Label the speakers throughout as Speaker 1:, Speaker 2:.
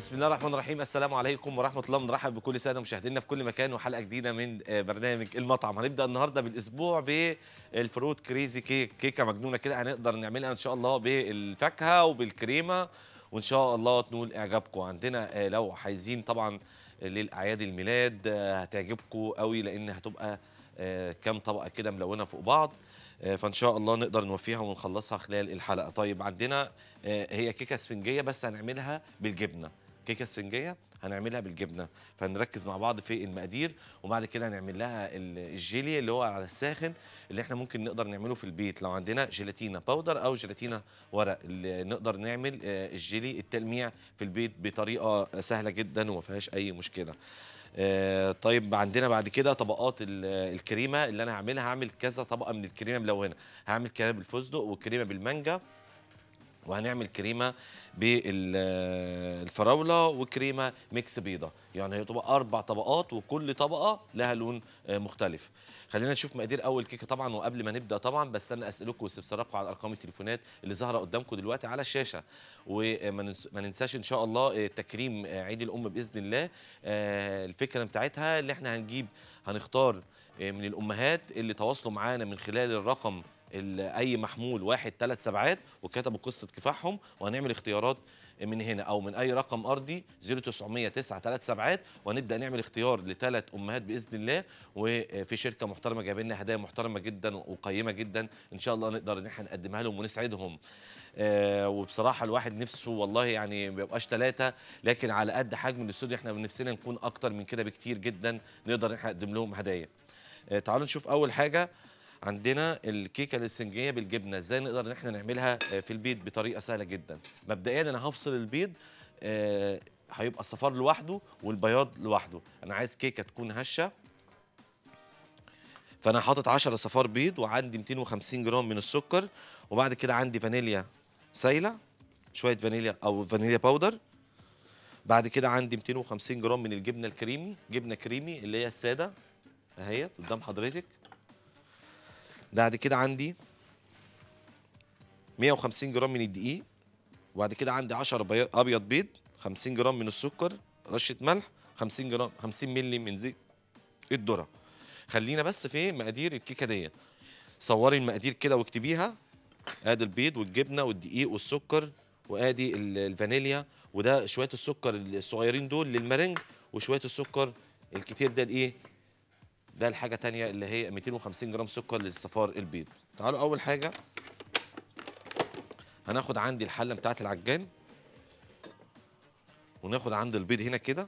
Speaker 1: بسم الله الرحمن الرحيم السلام عليكم ورحمه الله بنرحب بكل ساده مشاهدينا في كل مكان وحلقه جديده من آه، برنامج المطعم هنبدا النهارده بالاسبوع بالفروت كريزي كيك كيكه مجنونه كده هنقدر نعملها ان شاء الله بالفاكهه وبالكريمه وان شاء الله تنول اعجابكم عندنا آه، لو عايزين طبعا للاعياد الميلاد آه، هتعجبكم قوي لان هتبقى آه، كام طبقه كده ملونه فوق بعض آه، فان شاء الله نقدر نوفيها ونخلصها خلال الحلقه طيب عندنا آه، هي كيكه اسفنجيه بس هنعملها بالجبنه كيكه اسفنجيه هنعملها بالجبنه فنركز مع بعض في المقادير وبعد كده هنعمل لها ال- الجيلي اللي هو على الساخن اللي احنا ممكن نقدر نعمله في البيت لو عندنا جيلاتينا باودر او جيلاتينا ورق اللي نقدر نعمل آه، الجيلي التلميع في البيت بطريقه سهله جدا وما فيهاش اي مشكله آه، طيب عندنا بعد كده طبقات ال- الكريمه اللي انا هعملها هعمل كذا طبقه من الكريمه ملونه هعمل كريمه بالفستق وكريمه بالمانجا وهنعمل كريمه بالفراوله وكريمه ميكس بيضه يعني هتبقى اربع طبقات وكل طبقه لها لون آه، مختلف خلينا نشوف مقادير اول كيكه طبعا وقبل ما نبدا طبعا بستنى اسئلتكم واستفساراتكم على ارقام التليفونات اللي ظاهره قدامكم دلوقتي على الشاشه وما ننس- ما ننساش ان شاء الله آه، تكريم آه، عيد الام باذن الله آه، الفكره بتاعتها اللي احنا هنجيب هنختار آه، من الامهات اللي تواصلوا معانا من خلال الرقم ال- اي محمول واحد ثلاث سبعات وكتبوا قصه كفاحهم وهنعمل اختيارات من هنا او من اي رقم ارضي 0909 ثلاث سبعات وهنبدا نعمل اختيار لثلاث امهات باذن الله وفي شركه محترمه جايبه لنا هدايا محترمه جدا وقيمه جدا ان شاء الله نقدر ان احنا نقدمها لهم ونسعدهم آه وبصراحه الواحد نفسه والله يعني ما بيبقاش ثلاثه لكن على قد حجم الاستوديو احنا نفسنا نكون اكتر من كده بكتير جدا نقدر ان احنا نقدم لهم هدايا آه تعالوا نشوف اول حاجه عندنا الكيكه الاسفنجيه بالجبنه ازاي نقدر ان احنا نعملها آه، في البيت بطريقه سهله جدا مبدئيا انا هفصل البيض آه، هيبقى الصفار لوحده والبياض لوحده انا عايز كيكه تكون هشه فانا حاطط 10 صفار بيض وعندي 250 جرام من السكر وبعد كده عندي فانيليا سايله شويه فانيليا او فانيليا باودر بعد كده عندي 250 جرام من الجبنه الكريمي جبنه كريمي اللي هي الساده اهيت قدام حضرتك بعد كده عندي 150 جرام من الدقيق وبعد كده عندي 10 بي- ابيض بيض 50 جرام من السكر رشه ملح 50 جرام 50 مللي من زيت الذره خلينا بس في مقادير الكيكه ديت صوري المقادير كده واكتبيها ادي البيض والجبنه والدقيق والسكر وادي ال- الفانيليا وده شويه السكر الصغيرين دول للمرنج وشويه السكر الكتير ده لايه ده الحاجه تانية اللي هي 250 جرام سكر للصفار البيض تعالوا اول حاجه هناخد عندي الحله بتاعت العجان وناخد عند البيض هنا كده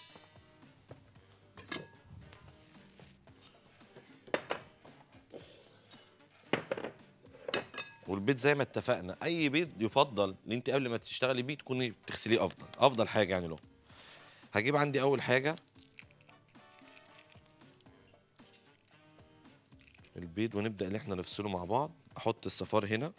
Speaker 1: والبيض زي ما اتفقنا اي بيض يفضل ان انت قبل ما تشتغلي بيه تكوني بتغسليه افضل افضل حاجه يعني له هجيب عندي اول حاجه البيض ونبدا ان احنا نفصله مع بعض احط الصفار هنا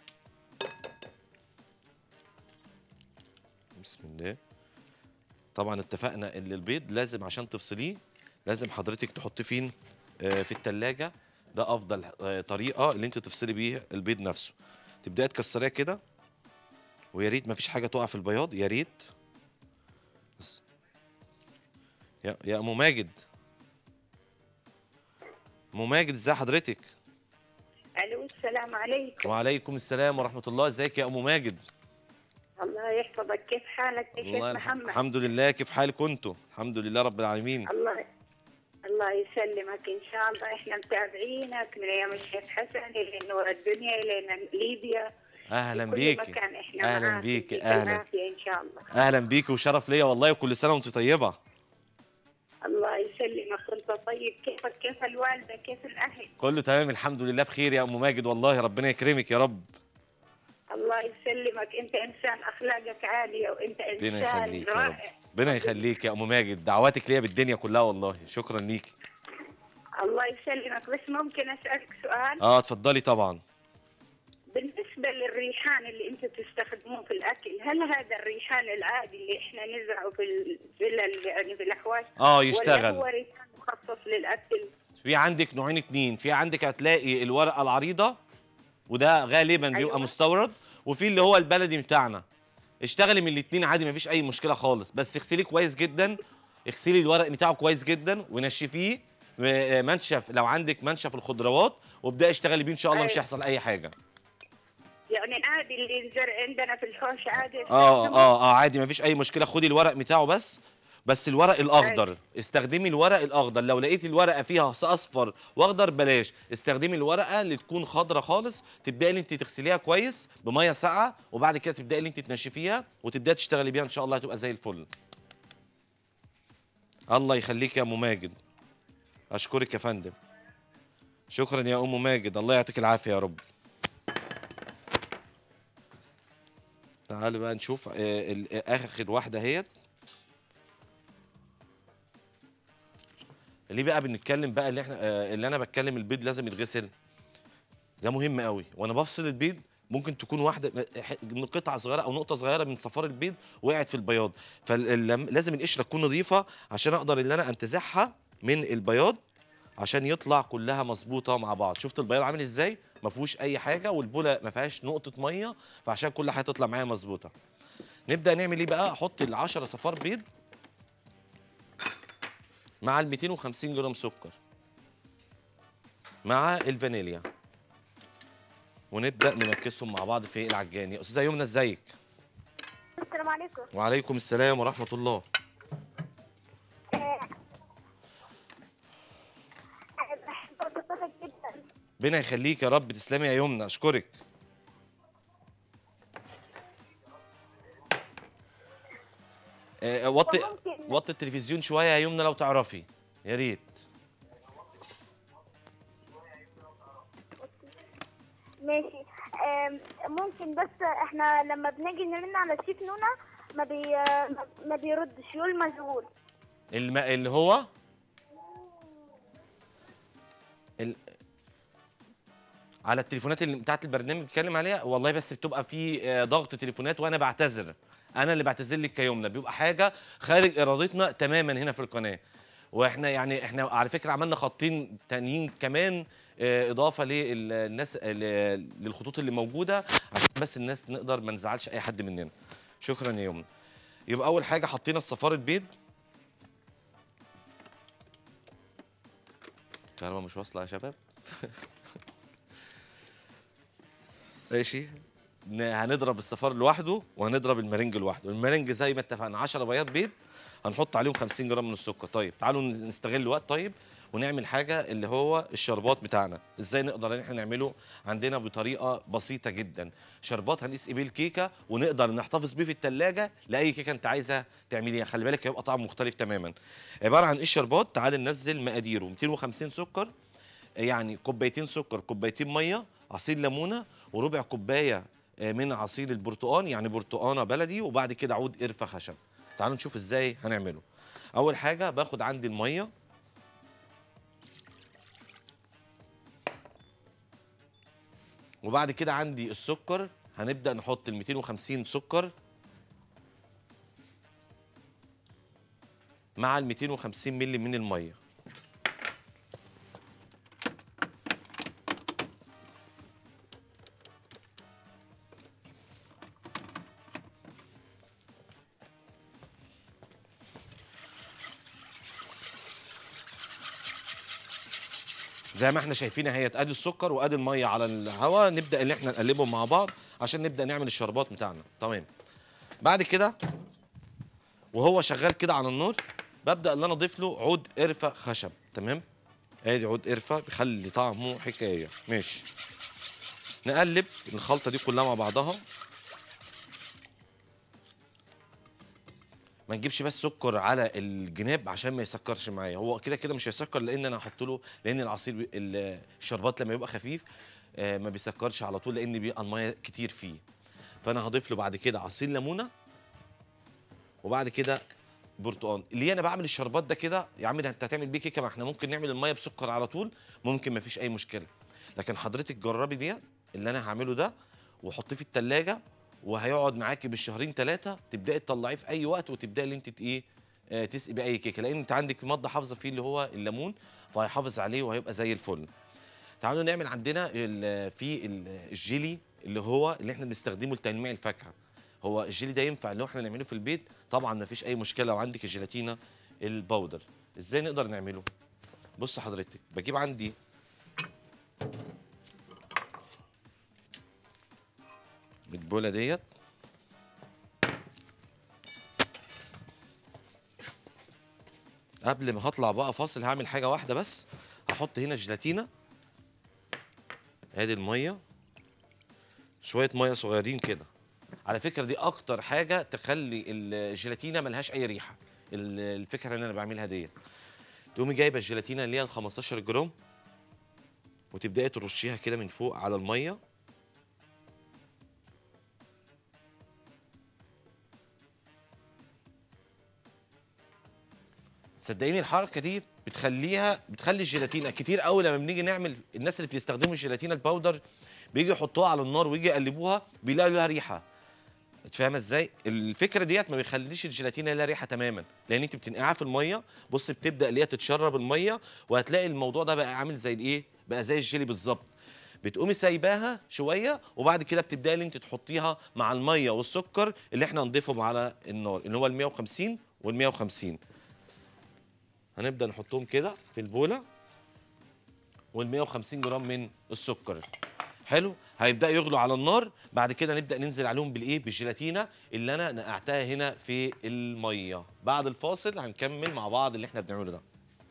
Speaker 1: بسم الله طبعا اتفقنا ان البيض لازم عشان تفصليه لازم حضرتك تحطيه فين آه، في التلاجة ده افضل آه، طريقه اللي انت تفصلي بيها البيض نفسه تبداي تكسريها كده ويا ريت مفيش حاجه تقع في البياض يا ريت بس. يا يا ام ماجد ام ماجد ازي حضرتك
Speaker 2: الو السلام عليكم
Speaker 1: وعليكم السلام ورحمه الله ازيك يا ام ماجد
Speaker 2: الله يحفظك كيف حالك يا شيخ
Speaker 1: والله الح-
Speaker 2: محمد
Speaker 1: الحمد لله كيف حالك كنتوا الحمد لله رب العالمين
Speaker 2: الله الله يسلمك ان شاء الله احنا متابعينك من ايام الشيخ حسن الى نور الدنيا الى ليبيا
Speaker 1: اهلا
Speaker 2: في كل
Speaker 1: بيكي
Speaker 2: مكان احنا
Speaker 1: اهلا
Speaker 2: معاك.
Speaker 1: بيكي
Speaker 2: يديك
Speaker 1: اهلا
Speaker 2: العافية ان شاء الله
Speaker 1: اهلا بيكي وشرف ليا والله وكل سنه وانت طيبه
Speaker 2: الله يسلمك وانت طيب كيفك كيف الوالده كيف الاهل
Speaker 1: كله تمام الحمد لله بخير يا ام ماجد والله ربنا يكرمك يا رب
Speaker 2: الله يسلمك انت انسان اخلاقك عاليه وانت
Speaker 1: ربنا
Speaker 2: انسان
Speaker 1: يخليك يا رب
Speaker 2: رائع
Speaker 1: ربنا يخليك يا ام ماجد دعواتك ليا بالدنيا كلها والله شكرا ليكي
Speaker 2: الله يسلمك بس ممكن اسالك سؤال
Speaker 1: اه اتفضلي طبعا
Speaker 2: بالنسبة للريحان اللي انتم تستخدموه في الاكل، هل هذا الريحان العادي اللي احنا نزرعه في الفلل يعني في الاحواش؟
Speaker 1: اه
Speaker 2: ولا
Speaker 1: يشتغل
Speaker 2: هو ريحان مخصص للاكل؟
Speaker 1: في عندك نوعين اتنين في عندك هتلاقي الورقه العريضه وده غالبا بيبقى
Speaker 2: أيوة.
Speaker 1: مستورد وفي اللي هو البلدي بتاعنا اشتغلي من الاثنين عادي مفيش اي مشكله خالص بس اغسليه كويس جدا اغسلي الورق بتاعه كويس جدا ونشفيه م- منشف لو عندك منشف الخضروات وابداي اشتغلي بيه ان شاء الله مش
Speaker 2: أيوة.
Speaker 1: هيحصل اي حاجه
Speaker 2: يعني عادي اللي ينزرع عندنا في الحوش عادي
Speaker 1: اه
Speaker 2: استخدمه؟
Speaker 1: اه اه عادي مفيش اي مشكله خدي الورق بتاعه بس بس الورق الاخضر استخدمي الورق الاخضر لو لقيتي الورقه فيها اصفر واخضر بلاش استخدمي الورقه اللي تكون خضره خالص تبداي ان انت تغسليها كويس بميه ساقعه وبعد كده تبداي ان انت تنشفيها وتبداي تشتغلي بيها ان شاء الله هتبقى زي الفل الله يخليك يا ام ماجد اشكرك يا فندم شكرا يا ام ماجد الله يعطيك العافيه يا رب تعالوا بقى نشوف آه، ال- آه، اخر واحده اهيت ليه بقى بنتكلم بقى اللي احنا آه، اللي انا بتكلم البيض لازم يتغسل ده مهم قوي وانا بفصل البيض ممكن تكون واحده ح- قطعه صغيره او نقطه صغيره من صفار البيض وقعت في البياض فلازم القشره تكون نظيفه عشان اقدر ان انا انتزعها من البياض عشان يطلع كلها مظبوطه مع بعض شفت البياض عامل ازاي ما فيهوش اي حاجه والبوله ما فيهاش نقطه ميه فعشان كل حاجه تطلع معايا مظبوطه نبدا نعمل ايه بقى احط ال 10 صفار بيض مع ال 250 جرام سكر مع الفانيليا ونبدا نمكسهم مع بعض في العجان يا استاذه يمنى ازيك
Speaker 3: السلام عليكم
Speaker 1: وعليكم السلام ورحمه الله
Speaker 3: بحب صوتك جدا
Speaker 1: ربنا يخليك يا رب تسلمي يا يمنى اشكرك آه، وطي
Speaker 3: وممكن-
Speaker 1: وطي التلفزيون شويه يا يمنى لو تعرفي يا ريت
Speaker 3: ماشي آم، ممكن بس احنا لما بنيجي نرن على الشيف نونا ما بي ما- ما بيردش يقول مشغول
Speaker 1: الم... اللي هو ال... على التليفونات اللي بتاعت البرنامج بتتكلم عليها والله بس بتبقى في آه، ضغط تليفونات وانا بعتذر انا اللي بعتذر لك كيمنى بيبقى حاجه خارج ارادتنا تماما هنا في القناه واحنا يعني احنا على فكره عملنا خطين تانيين كمان آه، اضافه للناس ل- للخطوط اللي موجوده عشان بس الناس نقدر ما نزعلش اي حد مننا شكرا يا يمنى يبقى اول حاجه حطينا الصفار البيض الكهرباء مش واصله يا شباب ماشي ن- هنضرب الصفار لوحده وهنضرب المارنج لوحده المارنج زي ما اتفقنا 10 بياض بيض هنحط عليهم 50 جرام من السكر طيب تعالوا ن- نستغل الوقت طيب ونعمل حاجه اللي هو الشربات بتاعنا ازاي نقدر ان احنا نعمله عندنا بطريقه بسيطه جدا شربات هنسقي بيه الكيكه ونقدر نحتفظ بيه في الثلاجه لاي كيكه انت عايزه تعمليها خلي بالك هيبقى طعم مختلف تماما عباره عن ايه الشربات تعال ننزل مقاديره 250 سكر يعني كوبايتين سكر كوبايتين ميه عصير ليمونه وربع كوبايه آه، من عصير البرتقال يعني برتقانه بلدي وبعد كده عود قرفه خشب تعالوا نشوف ازاي هنعمله اول حاجه باخد عندي الميه وبعد كده عندي السكر هنبدا نحط ال 250 سكر مع ال 250 مللي من الميه زي ما احنا شايفين اهي ادي السكر وادي الميه على الهواء نبدا ان احنا نقلبهم مع بعض عشان نبدا نعمل الشربات بتاعنا تمام بعد كده وهو شغال كده على النار ببدا ان انا اضيف له عود قرفه خشب تمام ادي عود قرفه بيخلي طعمه حكايه ماشي نقلب الخلطه دي كلها مع بعضها ما نجيبش بس سكر على الجناب عشان ما يسكرش معايا هو كده كده مش هيسكر لان انا هحط له لان العصير بي- ال- الشربات لما يبقى خفيف آه، ما بيسكرش على طول لان بيبقى الميه كتير فيه فانا هضيف له بعد كده عصير ليمونه وبعد كده برتقال ليه انا بعمل الشربات ده كده يا عم ده انت هتعمل بيه كيكه ما احنا ممكن نعمل الميه بسكر على طول ممكن ما فيش اي مشكله لكن حضرتك جربي دي اللي انا هعمله ده وحطيه في التلاجة وهيقعد معاكي بالشهرين ثلاثه تبداي تطلعيه في اي وقت وتبداي اللي انت ت- ايه آه، تسقي بيه اي كيكه لان انت عندك ماده حافظه فيه اللي هو الليمون فهيحافظ عليه وهيبقى زي الفل تعالوا نعمل عندنا ال- في ال- الجيلي اللي هو اللي احنا بنستخدمه لتنميع الفاكهه هو الجيلي ده ينفع لو احنا نعمله في البيت طبعا ما فيش اي مشكله لو عندك الجيلاتينا الباودر ازاي نقدر نعمله بص حضرتك بجيب عندي البوله ديت قبل ما هطلع بقى فاصل هعمل حاجه واحده بس هحط هنا الجيلاتينا ادي الميه شويه ميه صغيرين كده على فكره دي اكتر حاجه تخلي الجيلاتينا ملهاش اي ريحه ال- الفكره اللي انا بعملها ديت تقومي جايبه الجيلاتينا اللي هي ال 15 جرام وتبداي ترشيها كده من فوق على الميه صدقيني الحركه دي بتخليها بتخلي الجيلاتينا كتير قوي لما بنيجي نعمل الناس اللي بيستخدموا الجيلاتينا الباودر بيجي يحطوها على النار ويجي يقلبوها بيلاقوا لها ريحه انت فاهمه ازاي الفكره ديت ما بيخليش الجيلاتينا لها ريحه تماما لان انت بتنقعها في الميه بص بتبدا اللي هي تتشرب الميه وهتلاقي الموضوع ده بقى عامل زي الايه بقى زي الجيلي بالظبط بتقومي سايباها شويه وبعد كده بتبداي اللي انت تحطيها مع الميه والسكر اللي احنا هنضيفهم على النار اللي هو ال 150 وال 150 هنبدا نحطهم كده في البوله وال 150 جرام من السكر حلو هيبدا يغلوا على النار بعد كده نبدا ننزل عليهم بالايه بالجيلاتينا اللي انا نقعتها هنا في الميه بعد الفاصل هنكمل مع بعض اللي احنا بنعمله ده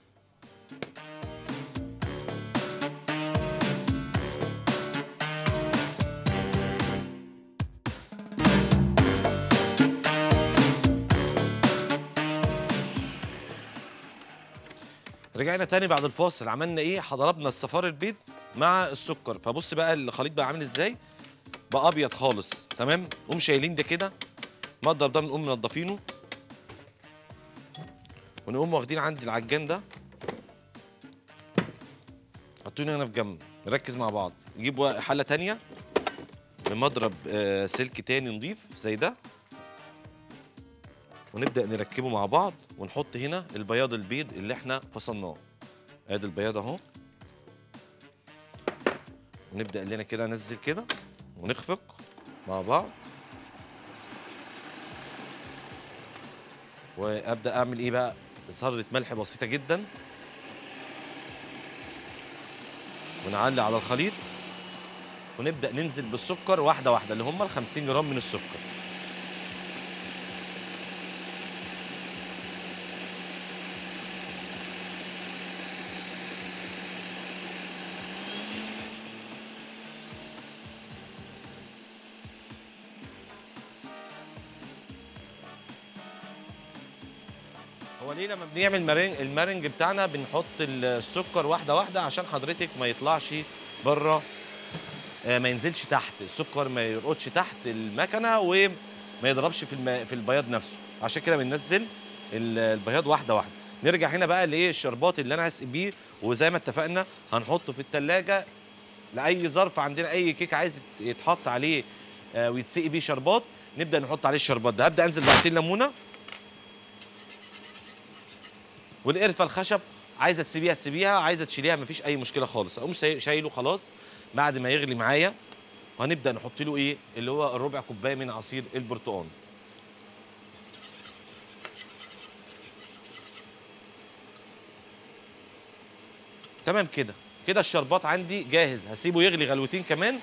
Speaker 1: رجعنا تاني بعد الفاصل عملنا ايه ضربنا الصفار البيض مع السكر فبص بقى الخليط بقى عامل ازاي بقى ابيض خالص تمام قوم شايلين ده كده المضرب ده بنقوم منضفينه ونقوم واخدين عندي العجان ده حطوني هنا في جنب نركز مع بعض نجيب وا- حله تانية بمضرب آه، سلك تاني نضيف زي ده ونبدا نركبه مع بعض ونحط هنا البياض البيض اللي احنا فصلناه ادي البياض اهو ونبدا اللي انا كده انزل كده ونخفق مع بعض وابدا اعمل ايه بقى ذره ملح بسيطه جدا ونعلي على الخليط ونبدا ننزل بالسكر واحده واحده اللي هم ال 50 جرام من السكر هو ليه لما بنعمل مرنج المرنج بتاعنا بنحط السكر واحده واحده عشان حضرتك ما يطلعش بره آه، ما ينزلش تحت السكر ما يرقدش تحت المكنه وما يضربش في الم... في البياض نفسه عشان كده بننزل ال- البياض واحده واحده نرجع هنا بقى لايه الشربات اللي انا هسقي بيه وزي ما اتفقنا هنحطه في التلاجة لاي ظرف عندنا اي كيك عايز يت- يتحط عليه آه، ويتسقي بيه شربات نبدا نحط عليه الشربات ده هبدا انزل بعصير ليمونه والقرفه الخشب عايزه تسيبيها تسيبيها عايزه تشيليها مفيش اي مشكله خالص اقوم ساي- شايله خلاص بعد ما يغلي معايا وهنبدا نحط له ايه اللي هو الربع كوبايه من عصير البرتقال تمام كده كده الشربات عندي جاهز هسيبه يغلي غلوتين كمان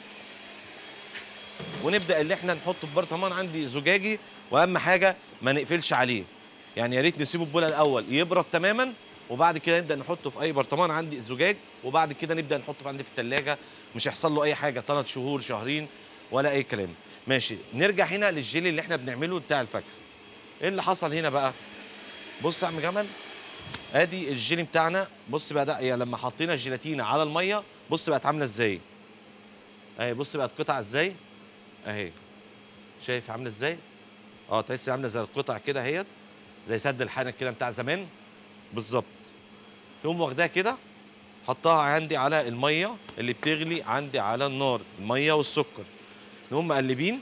Speaker 1: ونبدا اللي احنا نحطه في برطمان عندي زجاجي واهم حاجه ما نقفلش عليه يعني يا ريت نسيبه البوله الاول يبرد تماما وبعد كده نبدا نحطه في اي برطمان عندي زجاج وبعد كده نبدا نحطه عندي في الثلاجه مش هيحصل له اي حاجه ثلاث شهور شهرين ولا اي كلام ماشي نرجع هنا للجيلي اللي احنا بنعمله بتاع الفاكهه ايه اللي حصل هنا بقى بص يا عم جمل ادي الجيلي بتاعنا بص بقى ده يعني لما حطينا الجيلاتينا على الميه بص بقت عامله ازاي اهي بص بقت قطع ازاي اهي شايف عامله ازاي اه تحس عامله زي القطع كده اهيت زي سد الحنك كده بتاع زمان بالظبط تقوم واخداها كده حطها عندي على الميه اللي بتغلي عندي على النار الميه والسكر نقوم مقلبين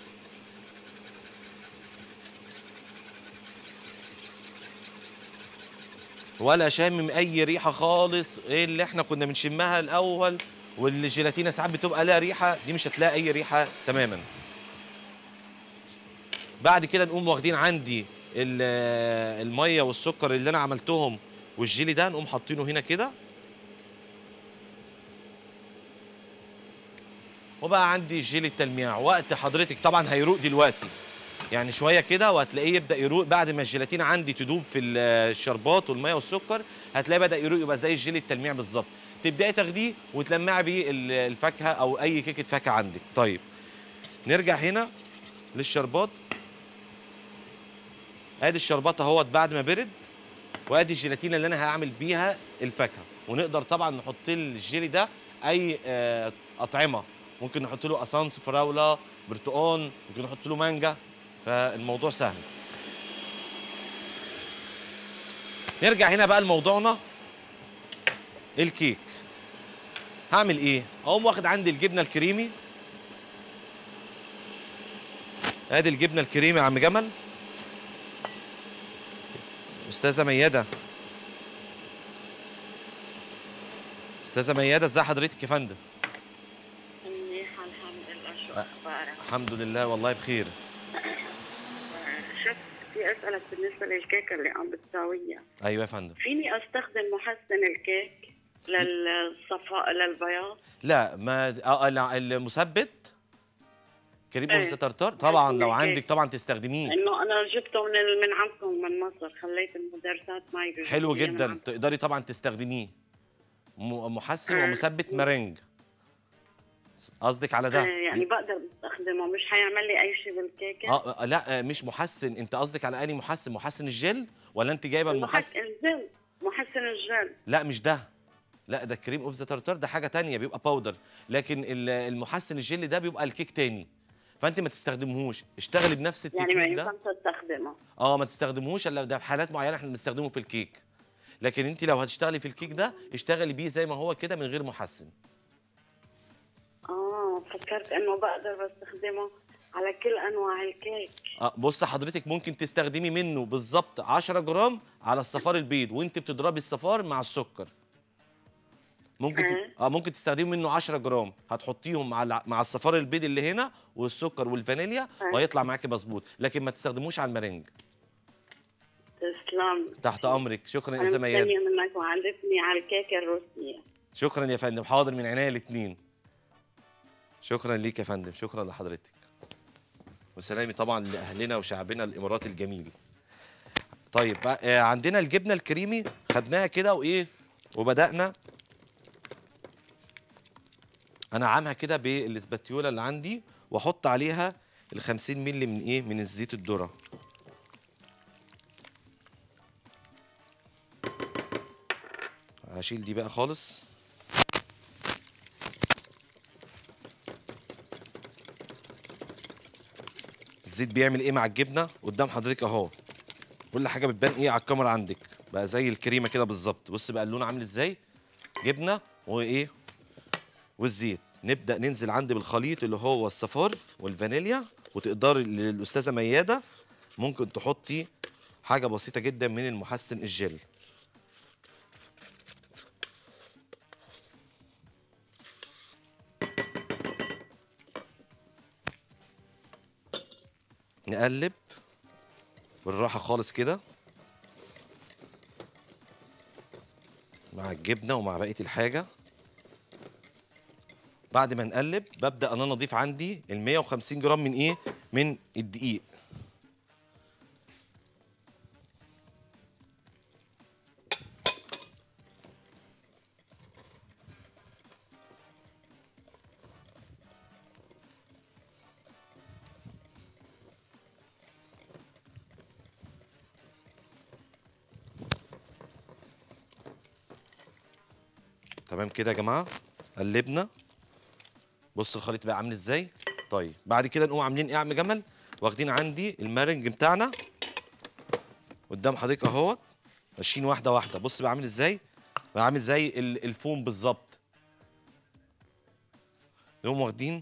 Speaker 1: ولا شامم اي ريحه خالص ايه اللي احنا كنا بنشمها الاول والجيلاتينا ساعات بتبقى لها ريحه دي مش هتلاقي اي ريحه تماما بعد كده نقوم واخدين عندي ال- الميه والسكر اللي انا عملتهم والجيلي ده نقوم حاطينه هنا كده وبقى عندي جيلي التلميع وقت حضرتك طبعا هيروق دلوقتي يعني شويه كده وهتلاقيه يبدا يروق بعد ما الجيلاتين عندي تدوب في ال- الشربات والميه والسكر هتلاقيه بدا يروق يبقى زي الجيلي التلميع بالظبط تبداي تاخديه وتلمعي بيه ال- الفاكهه او اي كيكه فاكهه عندك طيب نرجع هنا للشربات ادي الشربات اهوت بعد ما برد وادي الجيلاتين اللي انا هعمل بيها الفاكهه ونقدر طبعا نحط الجيلي ده اي آه، اطعمه ممكن نحط له اسانس فراوله برتقان ممكن نحط له مانجا فالموضوع سهل نرجع هنا بقى لموضوعنا الكيك هعمل ايه اقوم واخد عندي الجبنه الكريمي ادي الجبنه الكريمي يا عم جمل استاذه مياده استاذه مياده ازي حضرتك يا فندم
Speaker 2: منيحة الحمد لله شو أخبارك؟
Speaker 1: الحمد لله والله بخير
Speaker 2: شفت بدي أسألك بالنسبة للكيكة اللي عم بتساويها
Speaker 1: ايوه يا فندم
Speaker 2: فيني أستخدم محسن الكيك للصفاء للبياض؟
Speaker 1: لا ما اه لا، المثبت كريم
Speaker 2: إيه.
Speaker 1: أوز ترتر طبعا لو
Speaker 2: الكيك.
Speaker 1: عندك طبعا تستخدميه
Speaker 2: إنه أنا جبته من ال- من عندكم من مصر خليت المدرسات معي بيجيبوا
Speaker 1: حلو
Speaker 2: لي من
Speaker 1: جدا
Speaker 2: عندكم.
Speaker 1: تقدري طبعا تستخدميه م- محسن
Speaker 2: إيه.
Speaker 1: ومثبت مرنج قصدك على ده
Speaker 2: آه، يعني بقدر استخدمه مش حيعمل لي أي شيء بالكيكة؟
Speaker 1: اه آه، لا آه، مش محسن انت قصدك على اني محسن محسن الجل ولا انت جايبه المحسن
Speaker 2: محسن الجل محسن الجل
Speaker 1: لا مش ده لا ده كريم اوف ذا تارتار ده حاجه تانية بيبقى باودر لكن ال- المحسن الجل ده بيبقى الكيك تاني فانت ما تستخدمهوش اشتغلي بنفس
Speaker 2: يعني ما
Speaker 1: التكنيك ده
Speaker 2: ينفعش استخدمه
Speaker 1: اه ما تستخدموش الا ده في حالات معينه احنا بنستخدمه في الكيك لكن انت لو هتشتغلي في الكيك ده اشتغلي بيه زي ما هو كده من غير محسن
Speaker 2: اه فكرت انه بقدر بستخدمه على كل انواع الكيك
Speaker 1: اه بص حضرتك ممكن تستخدمي منه بالظبط 10 جرام على الصفار البيض وانت بتضربي الصفار مع السكر ممكن ت...
Speaker 2: آه.
Speaker 1: اه ممكن تستخدمي منه 10 جرام هتحطيهم مع الع- مع الصفار البيض اللي هنا والسكر والفانيليا
Speaker 2: آه.
Speaker 1: وهيطلع معاكي مظبوط لكن ما تستخدموش على المرنج
Speaker 2: تسلم
Speaker 1: تحت امرك شكرا يا
Speaker 2: انا
Speaker 1: استاذه ميادة
Speaker 2: مستنيه منك وعرفني على الكيكه الروسيه
Speaker 1: شكرا يا فندم حاضر من عينيا الاثنين شكرا ليك يا فندم شكرا لحضرتك وسلامي طبعا لاهلنا وشعبنا الاماراتي الجميل طيب بقى- آه، عندنا الجبنه الكريمي خدناها كده وايه وبدانا انا عامها كده بالاسباتيولا اللي عندي واحط عليها ال 50 مللي من ايه من الزيت الذره هشيل دي بقى خالص الزيت بيعمل ايه مع الجبنه قدام حضرتك اهو كل حاجه بتبان ايه على الكاميرا عندك بقى زي الكريمه كده بالظبط بص بقى اللون عامل ازاي جبنه وايه والزيت نبدا ننزل عندي بالخليط اللي هو الصفار والفانيليا وتقدري للاستاذه مياده ممكن تحطي حاجه بسيطه جدا من المحسن الجل نقلب بالراحة خالص كده مع الجبنة ومع بقية الحاجة بعد ما نقلب ببدأ أن أنا أضيف عندي ال 150 جرام من إيه؟ من الدقيق تمام كده يا جماعه قلبنا بص الخليط بقى عامل ازاي طيب بعد كده نقوم عاملين ايه يا عم جمل واخدين عندي المارنج بتاعنا قدام حضرتك اهوت ماشيين واحده واحده بص بقى عامل ازاي بقى عامل زي ال- الفوم بالظبط نقوم واخدين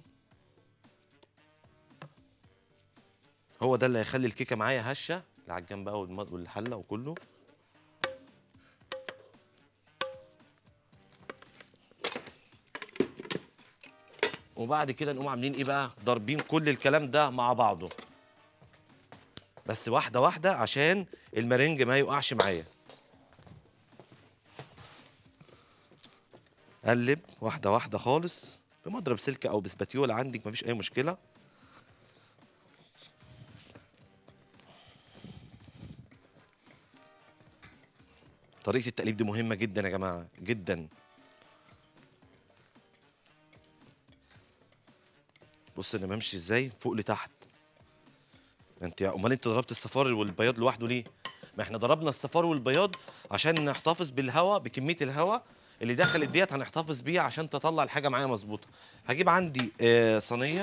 Speaker 1: هو ده اللي هيخلي الكيكه معايا هشه اللي على الجنب بقى والم- والحله وكله وبعد كده نقوم عاملين ايه بقى ضاربين كل الكلام ده مع بعضه بس واحده واحده عشان المرنج ما يقعش معايا قلب واحده واحده خالص بمضرب سلك او بسباتيولا عندك مفيش اي مشكله طريقه التقليب دي مهمه جدا يا جماعه جدا بص انا بمشي ازاي فوق لتحت انت امال انت ضربت الصفار والبياض لوحده ليه ما احنا ضربنا الصفار والبياض عشان نحتفظ بالهواء بكميه الهواء اللي دخلت ديت هنحتفظ بيها عشان تطلع الحاجه معايا مظبوطه هجيب عندي آه صينيه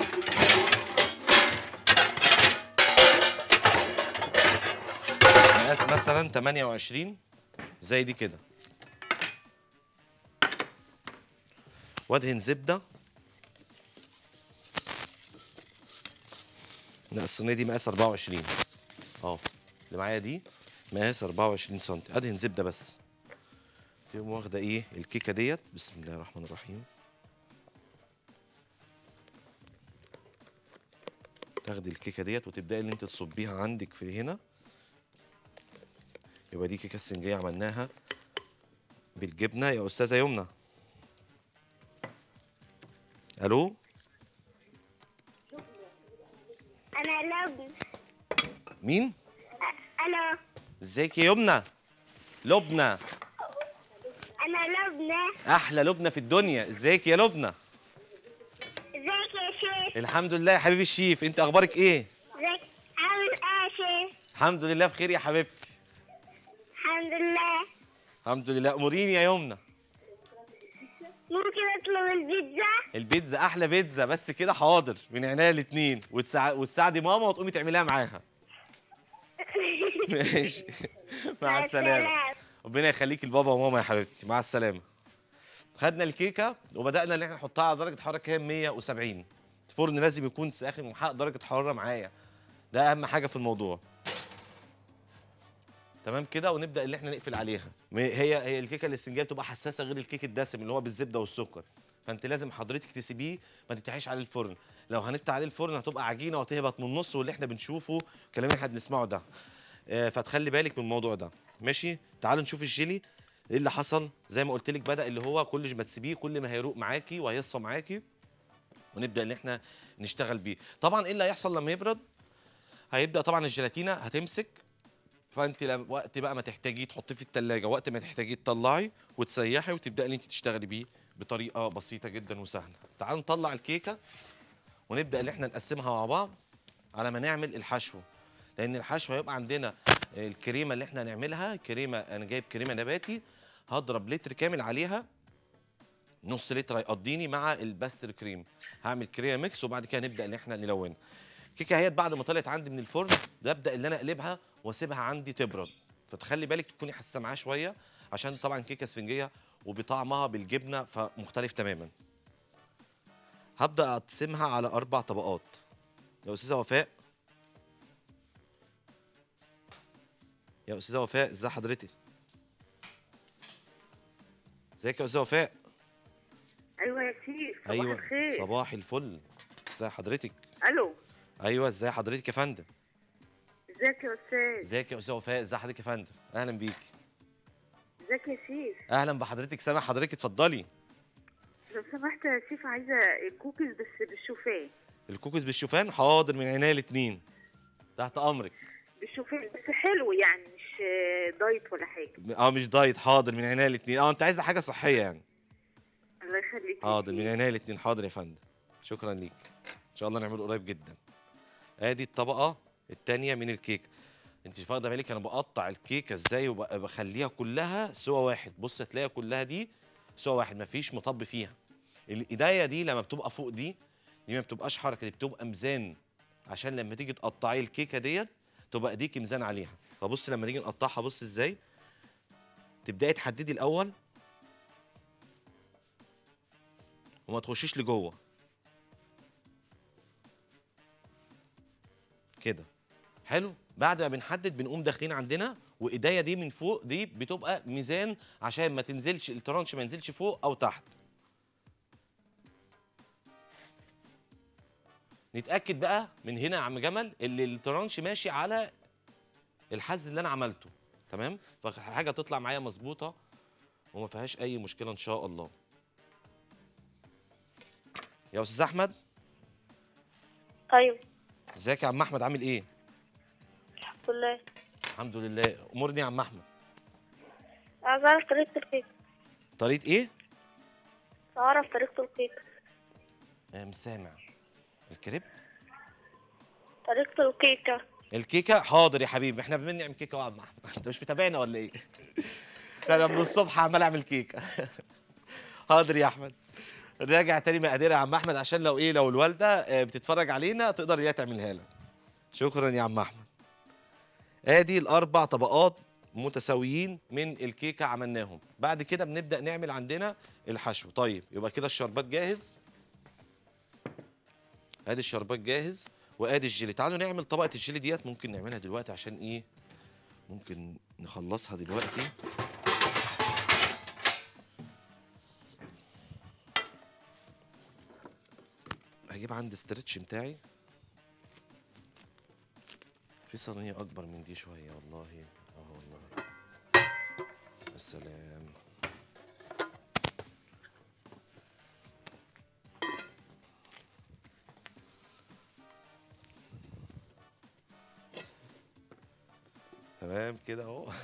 Speaker 1: مقاس مثلا 28 زي دي كده وادهن زبده لا الصينيه دي مقاس 24 اهو اللي معايا دي مقاس 24 سم ادهن زبده بس تقوم واخده ايه الكيكه ديت بسم الله الرحمن الرحيم تاخدي الكيكه ديت وتبداي ان انت تصبيها عندك في هنا يبقى دي كيكه السنجيه عملناها بالجبنه يا استاذه يمنى الو
Speaker 3: انا لبنى
Speaker 1: مين
Speaker 3: الو
Speaker 1: ازيك يا يمنى لبنى
Speaker 3: انا لبنى
Speaker 1: احلى لبنى في الدنيا ازيك يا لبنى
Speaker 3: ازيك يا شيخ
Speaker 1: الحمد لله يا حبيبي الشيف انت اخبارك ايه
Speaker 3: ازيك عامل ايه يا شيخ
Speaker 1: الحمد لله بخير يا حبيبتي
Speaker 3: الحمد لله
Speaker 1: الحمد لله اموريني يا يمنى
Speaker 3: ممكن اطلب البيتزا
Speaker 1: البيتزا احلى بيتزا بس كده حاضر من عينيا الاثنين وتساع... وتساعدي ماما وتقومي تعمليها معاها ماشي مع السلامه ربنا يخليك لبابا وماما يا حبيبتي مع السلامه خدنا الكيكه وبدانا ان احنا نحطها على درجه حراره كام 170 الفرن لازم يكون ساخن ومحقق درجه حراره معايا ده اهم حاجه في الموضوع تمام كده ونبدا اللي احنا نقفل عليها م- هي هي الكيكه الاسفنجيه بتبقى حساسه غير الكيك الدسم اللي هو بالزبده والسكر فانت لازم حضرتك تسيبيه ما تفتحيش عليه الفرن لو هنفتح عليه الفرن هتبقى عجينه وتهبط من النص واللي احنا بنشوفه الكلام اللي احنا بنسمعه ده آه، فتخلي بالك من الموضوع ده ماشي تعالوا نشوف الجيلي ايه اللي حصل زي ما قلت لك بدا اللي هو كل ما تسيبيه كل ما هيروق معاكي وهيصفى معاكي ونبدا ان احنا نشتغل بيه طبعا ايه اللي هيحصل لما يبرد هيبدا طبعا الجيلاتينه هتمسك فانت لما وقت بقى ما تحتاجيه تحطيه في التلاجة وقت ما تحتاجيه تطلعي وتسيحي وتبداي ان انت تشتغلي بيه بطريقه بسيطه جدا وسهله تعالوا نطلع الكيكه ونبدا ان احنا نقسمها مع بعض على ما نعمل الحشو لان الحشو هيبقى عندنا الكريمه اللي احنا هنعملها كريمه انا جايب كريمه نباتي هضرب لتر كامل عليها نص لتر هيقضيني مع الباستر كريم هعمل كريمه ميكس وبعد كده نبدا ان احنا نلونها الكيكه اهيت بعد ما طلعت عندي من الفرن ببدا ان انا اقلبها واسيبها عندي تبرد فتخلي بالك تكوني حاسه معاها شويه عشان طبعا كيكه اسفنجيه وبطعمها بالجبنه فمختلف تماما هبدا اقسمها على اربع طبقات يا استاذه وفاء يا استاذه وفاء ازي حضرتك ازيك يا استاذه وفاء
Speaker 2: ايوه يا شيخ صباح
Speaker 1: ايوه
Speaker 2: الخير
Speaker 1: صباح الفل ازي حضرتك
Speaker 2: الو
Speaker 1: ايوه ازي حضرتك يا فندم
Speaker 2: ازيك يا استاذ
Speaker 1: ازيك يا استاذه وفاء ازي حضرتك يا فندم اهلا بيك
Speaker 2: ازيك يا شيخ
Speaker 1: اهلا بحضرتك سامع حضرتك اتفضلي
Speaker 2: لو سمحت يا شيخ عايزه الكوكيز بس بالشوفان
Speaker 1: الكوكيز بالشوفان حاضر من عينيا الاثنين تحت امرك
Speaker 2: بالشوفان بس حلو يعني مش آه، دايت ولا حاجه
Speaker 1: اه مش دايت حاضر من عينيا الاثنين اه انت عايزه حاجه صحيه يعني
Speaker 2: الله يخليك يا
Speaker 1: حاضر من
Speaker 2: شيخ.
Speaker 1: عينيا الاثنين حاضر يا فندم شكرا ليك ان شاء الله نعمله قريب جدا ادي الطبقه الثانيه من الكيك انت واخده بالك انا بقطع الكيكه ازاي وبخليها كلها سوا واحد بص تلاقيها كلها دي سوا واحد مفيش مطب فيها الايديا دي لما بتبقى فوق دي دي ما بتبقاش حركه دي بتبقى ميزان عشان لما تيجي تقطعي الكيكه ديت تبقى ايديكي ميزان عليها فبص لما نيجي نقطعها بص ازاي تبداي تحددي الاول وما تخشيش لجوه كده حلو بعد ما بنحدد بنقوم داخلين عندنا وايديا دي من فوق دي بتبقى ميزان عشان ما تنزلش الترانش ما ينزلش فوق او تحت نتاكد بقى من هنا يا عم جمل اللي الترانش ماشي على الحز اللي انا عملته تمام فحاجه تطلع معايا مظبوطه وما فيهاش اي مشكله ان شاء الله يا استاذ احمد
Speaker 3: ايوه
Speaker 1: ازيك يا عم احمد عامل ايه
Speaker 3: الحمد لله
Speaker 1: الحمد لله امورني يا عم احمد
Speaker 3: عايز اعرف طريقة الكيك
Speaker 1: طريقه ايه
Speaker 3: اعرف طريقة الكيك
Speaker 1: آه مش سامع الكريب
Speaker 3: طريقة الكيكة
Speaker 1: الكيكه حاضر يا حبيبي احنا بنعمل كيكه يا عم احمد انت مش متابعنا ولا ايه انا من الصبح عمال اعمل كيكه حاضر يا احمد راجع تاني مقادير يا عم احمد عشان لو ايه لو الوالده آه، بتتفرج علينا تقدر هي تعملها لك شكرا يا عم احمد ادي الاربع طبقات متساويين من الكيكه عملناهم بعد كده بنبدا نعمل عندنا الحشو طيب يبقى كده الشربات جاهز ادي الشربات جاهز وادي الجيلي تعالوا نعمل طبقه الجيلي ديت ممكن نعملها دلوقتي عشان ايه ممكن نخلصها دلوقتي هجيب عندي استرتش بتاعي في صينيه اكبر من دي شويه والله اه والله السلام تمام كده اهو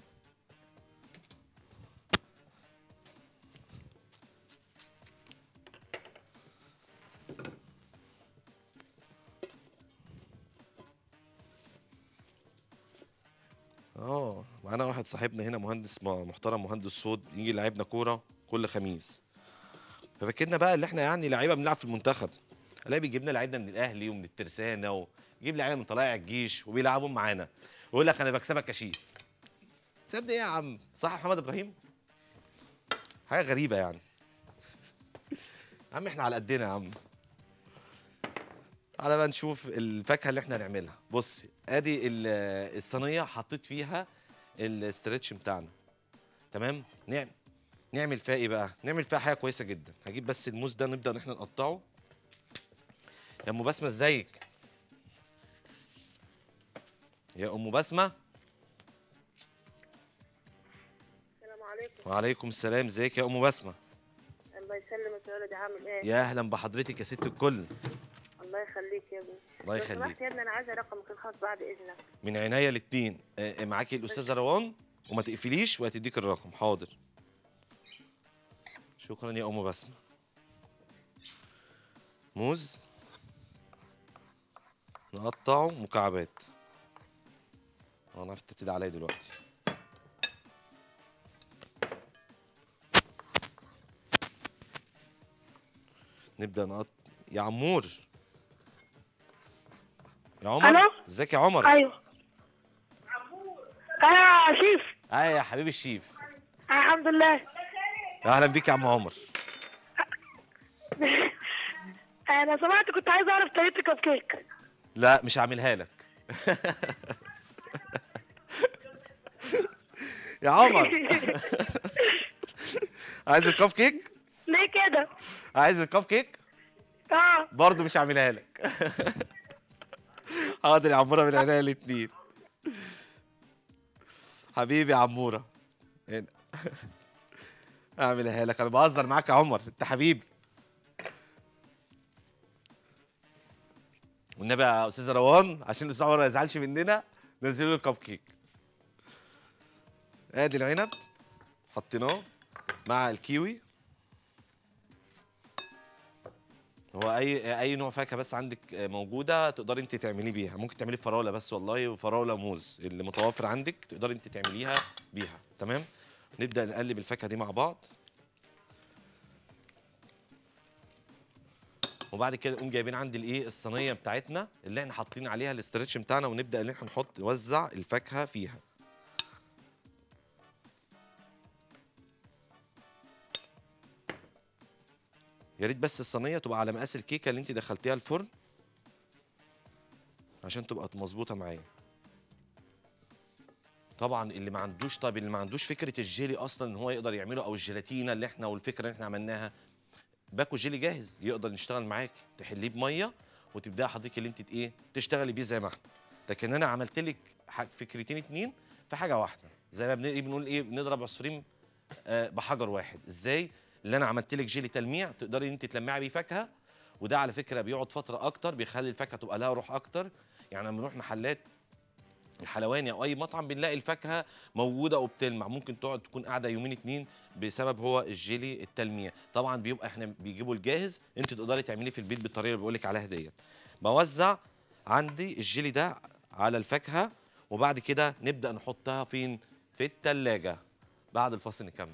Speaker 1: اه معانا واحد صاحبنا هنا مهندس م- محترم مهندس صوت يجي يلعبنا كوره كل خميس ففكرنا بقى اللي احنا يعني لعيبه بنلعب في المنتخب الاقي بيجيب لنا لعيبه من الاهلي ومن الترسانه ويجيب لعيبه من طلائع الجيش وبيلعبوا معانا ويقول لك انا بكسبك كشيف سيبني ايه يا عم صح يا محمد ابراهيم حاجه غريبه يعني يا عم احنا على قدنا يا عم على بقى نشوف الفاكهه اللي احنا هنعملها بص ادي ال- الصينيه حطيت فيها الاسترتش بتاعنا تمام نعمل نعمل فيها ايه بقى نعمل فيها حاجه كويسه جدا هجيب بس الموز ده نبدا ان احنا نقطعه يا ام بسمه ازيك يا ام بسمه
Speaker 3: السلام عليكم
Speaker 1: وعليكم السلام ازيك يا ام بسمه
Speaker 3: الله يسلمك يا ولدي عامل ايه
Speaker 1: يا اهلا بحضرتك يا ست الكل
Speaker 3: الله يخليك يا ابني
Speaker 1: الله
Speaker 3: لو
Speaker 1: يخليك.
Speaker 3: سمحت يا ابني انا عايزه رقمك الخاص بعد اذنك
Speaker 1: من عينيا الاتنين آه، معاكي الاستاذه روان وما تقفليش وهتديك الرقم حاضر شكرا يا ام بسمه موز نقطعه مكعبات اه انا فتت عليا دلوقتي نبدا نقط يا عمور يا عمر
Speaker 3: ألو؟
Speaker 1: ازيك يا عمر
Speaker 3: ايوه انا شيف
Speaker 1: ايوه يا حبيبي الشيف
Speaker 3: الحمد لله
Speaker 1: اهلا بيك يا عم عمر
Speaker 3: انا سمعت كنت عايزه اعرف طريقه الكب كيك
Speaker 1: لا مش هعملها لك يا عمر عايز الكب كيك
Speaker 3: ليه كده
Speaker 1: عايز الكب كيك
Speaker 3: اه
Speaker 1: برضه مش هعملها لك حاضر يا عموره من عينيا الاتنين حبيبي يا عموره هنا اعملها لك انا بهزر معاك يا عمر انت حبيبي والنبي يا استاذ روان عشان الاستاذ عمر ما يزعلش مننا نزلوا له الكب كيك ادي العنب حطيناه مع الكيوي هو اي اي نوع فاكهه بس عندك موجوده تقدري انت تعمليه بيها ممكن تعملي فراوله بس والله وفراوله موز اللي متوفر عندك تقدري انت تعمليها بيها تمام نبدا نقلب الفاكهه دي مع بعض وبعد كده نقوم جايبين عندي الايه الصينيه بتاعتنا اللي احنا حاطين عليها الاسترتش بتاعنا ونبدا ان احنا نحط نوزع الفاكهه فيها يا ريت بس الصينيه تبقى على مقاس الكيكه اللي انت دخلتيها الفرن عشان تبقى مظبوطه معايا طبعا اللي ما عندوش طب اللي ما عندوش فكره الجيلي اصلا ان هو يقدر يعمله او الجيلاتينا اللي احنا والفكره اللي احنا عملناها باكو جيلي جاهز يقدر يشتغل معاكي تحليه بميه وتبداي حضرتك اللي انت ايه تشتغلي بيه زي ما احنا لكن انا عملت لك ح- فكرتين اتنين في حاجه واحده زي ما بن- بنقول ايه بنضرب عصفورين آه، بحجر واحد ازاي اللي انا عملت لك جيلي تلميع تقدري انت تلمعي بيه فاكهه وده على فكره بيقعد فتره اكتر بيخلي الفاكهه تبقى لها روح اكتر يعني لما نروح محلات الحلواني او اي مطعم بنلاقي الفاكهه موجوده وبتلمع ممكن تقعد تكون قاعده يومين اتنين بسبب هو الجيلي التلميع طبعا بيبقى احنا بيجيبوا الجاهز انت تقدري تعمليه في البيت بالطريقه اللي بقول لك عليها ديت بوزع عندي الجيلي ده على الفاكهه وبعد كده نبدا نحطها فين في التلاجة بعد الفاصل نكمل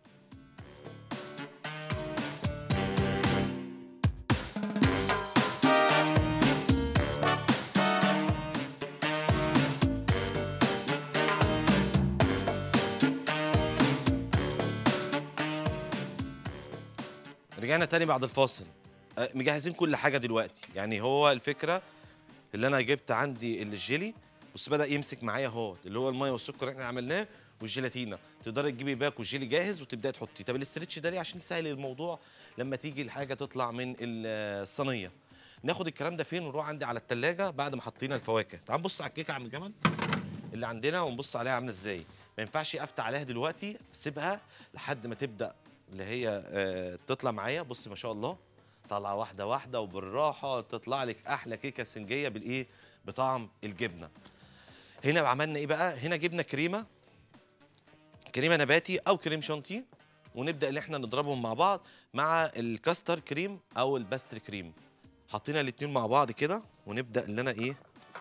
Speaker 1: رجعنا تاني بعد الفاصل أه، مجهزين كل حاجه دلوقتي يعني هو الفكره اللي انا جبت عندي الجيلي بص بدا يمسك معايا اهو اللي هو الميه والسكر اللي احنا عملناه والجيلاتينا تقدري تجيبي باكو جيلي جاهز وتبداي تحطيه طب الاسترتش ده ليه عشان تسهل الموضوع لما تيجي الحاجه تطلع من ال- الصينيه ناخد الكلام ده فين ونروح عندي على التلاجة بعد ما حطينا الفواكه تعال نبص على الكيكه يا عم جمال اللي عندنا ونبص عليها عامله ازاي ما ينفعش افتح عليها دلوقتي سيبها لحد ما تبدا اللي هي آه، تطلع معايا بص ما شاء الله طالعه واحده واحده وبالراحه تطلع لك احلى كيكه سنجيه بالايه بطعم الجبنه هنا عملنا ايه بقى هنا جبنا كريمه كريمه نباتي او كريم شانتيه ونبدا ان احنا نضربهم مع بعض مع الكاستر كريم او الباستر كريم حطينا الاتنين مع بعض كده ونبدا ان انا ايه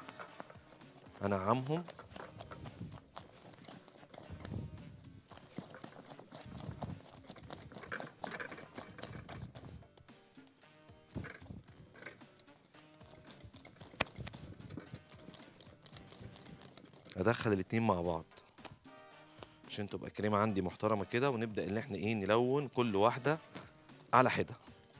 Speaker 1: انعمهم ادخل الاتنين مع بعض عشان تبقى الكريمه عندي محترمه كده ونبدا ان احنا ايه نلون كل واحده على حده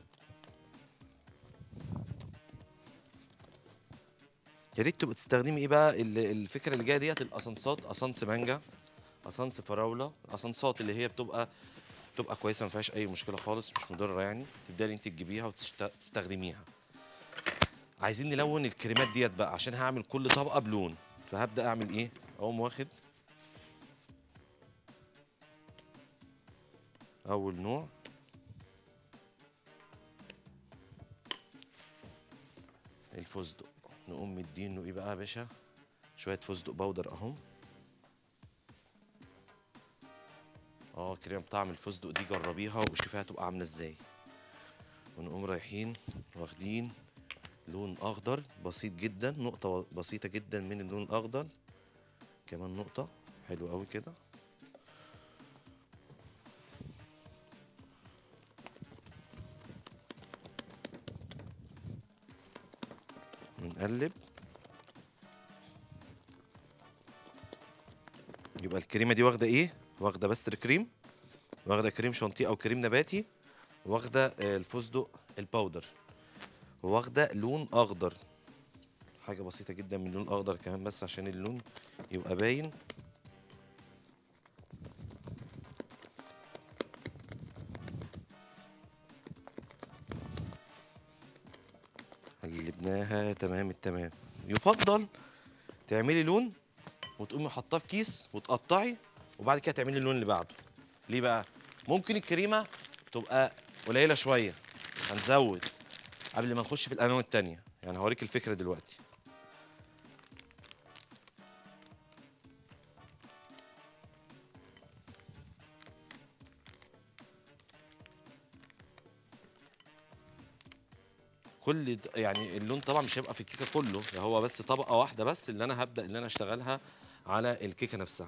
Speaker 1: يا ريت تبقى تستخدمي ايه بقى ال- الفكره اللي جايه ديت الاسانسات اسانس مانجا اسانس فراوله الاسانسات اللي هي بتبقى بتبقى كويسه ما فيهاش اي مشكله خالص مش مضره يعني تبداي انت تجيبيها وتستخدميها عايزين نلون الكريمات ديت بقى عشان هعمل كل طبقه بلون فهبدا اعمل ايه اقوم واخد اول نوع الفستق نقوم مدينه ايه بقى يا باشا شويه فستق بودر اهم اه كريمه بطعم الفستق دي جربيها وشوفيها هتبقى عامله ازاي ونقوم رايحين واخدين لون اخضر بسيط جدا نقطه بسيطه جدا من اللون الاخضر كمان نقطه حلو قوي كده نقلب يبقى الكريمه دي واخده ايه واخده بستر كريم واخده كريم شانتيه او كريم نباتي واخده آه، الفستق الباودر واخده لون اخضر حاجه بسيطه جدا من اللون الاخضر كمان بس عشان اللون يبقى باين قلبناها تمام التمام يفضل تعملي لون وتقومي حاطاه في كيس وتقطعي وبعد كده تعملي اللون اللي بعده ليه بقى ممكن الكريمه تبقى قليله شويه هنزود قبل ما نخش في الالوان التانية يعني هوريك الفكره دلوقتي كل د- يعني اللون طبعا مش هيبقى في الكيكه كله ده هو بس طبقه واحده بس اللي انا هبدا اللي انا اشتغلها على الكيكه نفسها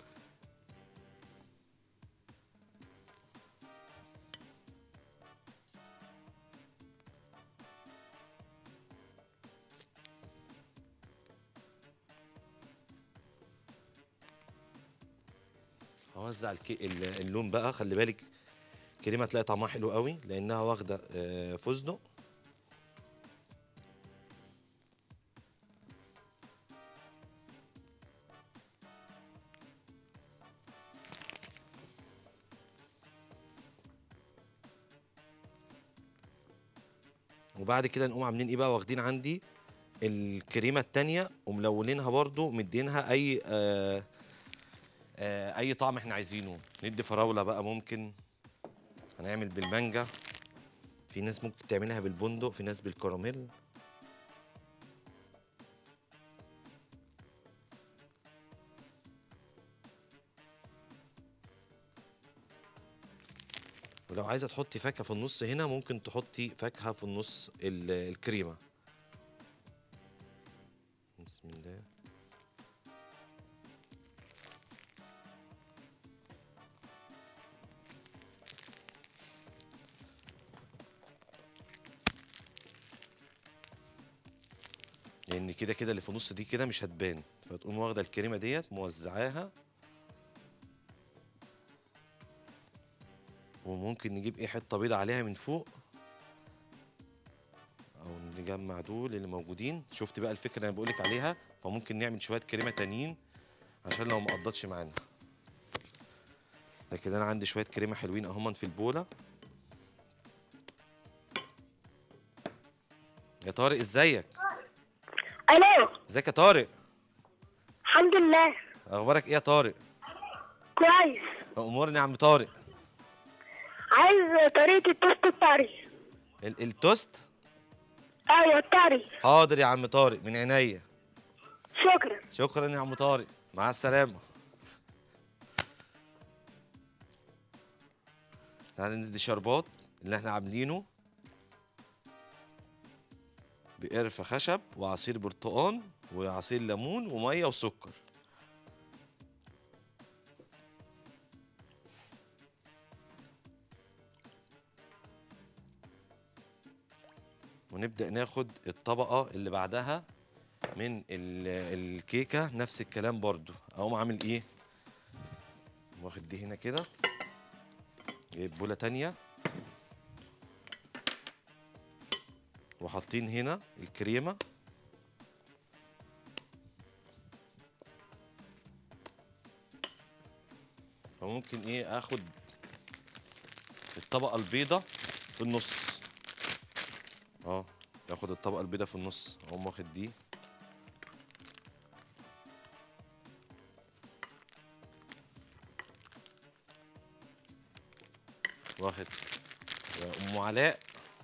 Speaker 1: هوزع الكي... ال- اللون بقى خلي بالك كريمه تلاقي طعمها حلو قوي لانها واخده آه، فستق وبعد كده نقوم عاملين ايه بقى واخدين عندي الكريمه التانية وملونينها برضو مدينها اي آه آه اي طعم احنا عايزينه ندي فراوله بقى ممكن هنعمل بالمانجا في ناس ممكن تعملها بالبندق في ناس بالكراميل ولو عايزه تحطي فاكهه في النص هنا ممكن تحطي فاكهه في النص ال- الكريمه بسم الله لان كده كده اللي في النص دي كده مش هتبان فتقوم واخده الكريمه ديت موزعاها وممكن نجيب ايه حته بيضه عليها من فوق او نجمع دول اللي موجودين شفت بقى الفكره اللي انا بقولك عليها فممكن نعمل شويه كريمه تانيين عشان لو ما قضتش معانا لكن انا عندي شويه كريمه حلوين اهما في البوله يا طارق ازيك
Speaker 3: الو
Speaker 1: ازيك يا طارق
Speaker 3: الحمد لله
Speaker 1: اخبارك ايه يا طارق
Speaker 3: كويس
Speaker 1: امورني يا عم طارق
Speaker 3: عايز طريقة التوست الطري
Speaker 1: ال- التوست
Speaker 3: ايوه الطري
Speaker 1: حاضر يا عم طارق من عينيا
Speaker 3: شكرا
Speaker 1: شكرا يا عم طارق مع السلامة تعالى ندي شربات اللي احنا عاملينه بقرفة خشب وعصير برتقان وعصير ليمون ومية وسكر ونبدأ ناخد الطبقة اللي بعدها من ال- الكيكه نفس الكلام برضو اقوم عامل ايه واخد دي هنا كده جايب بوله تانية وحاطين هنا الكريمه فممكن ايه اخد الطبقه البيضه في النص اه اخد الطبقه البيضه في النص اقوم واخد دي واخد ام علاء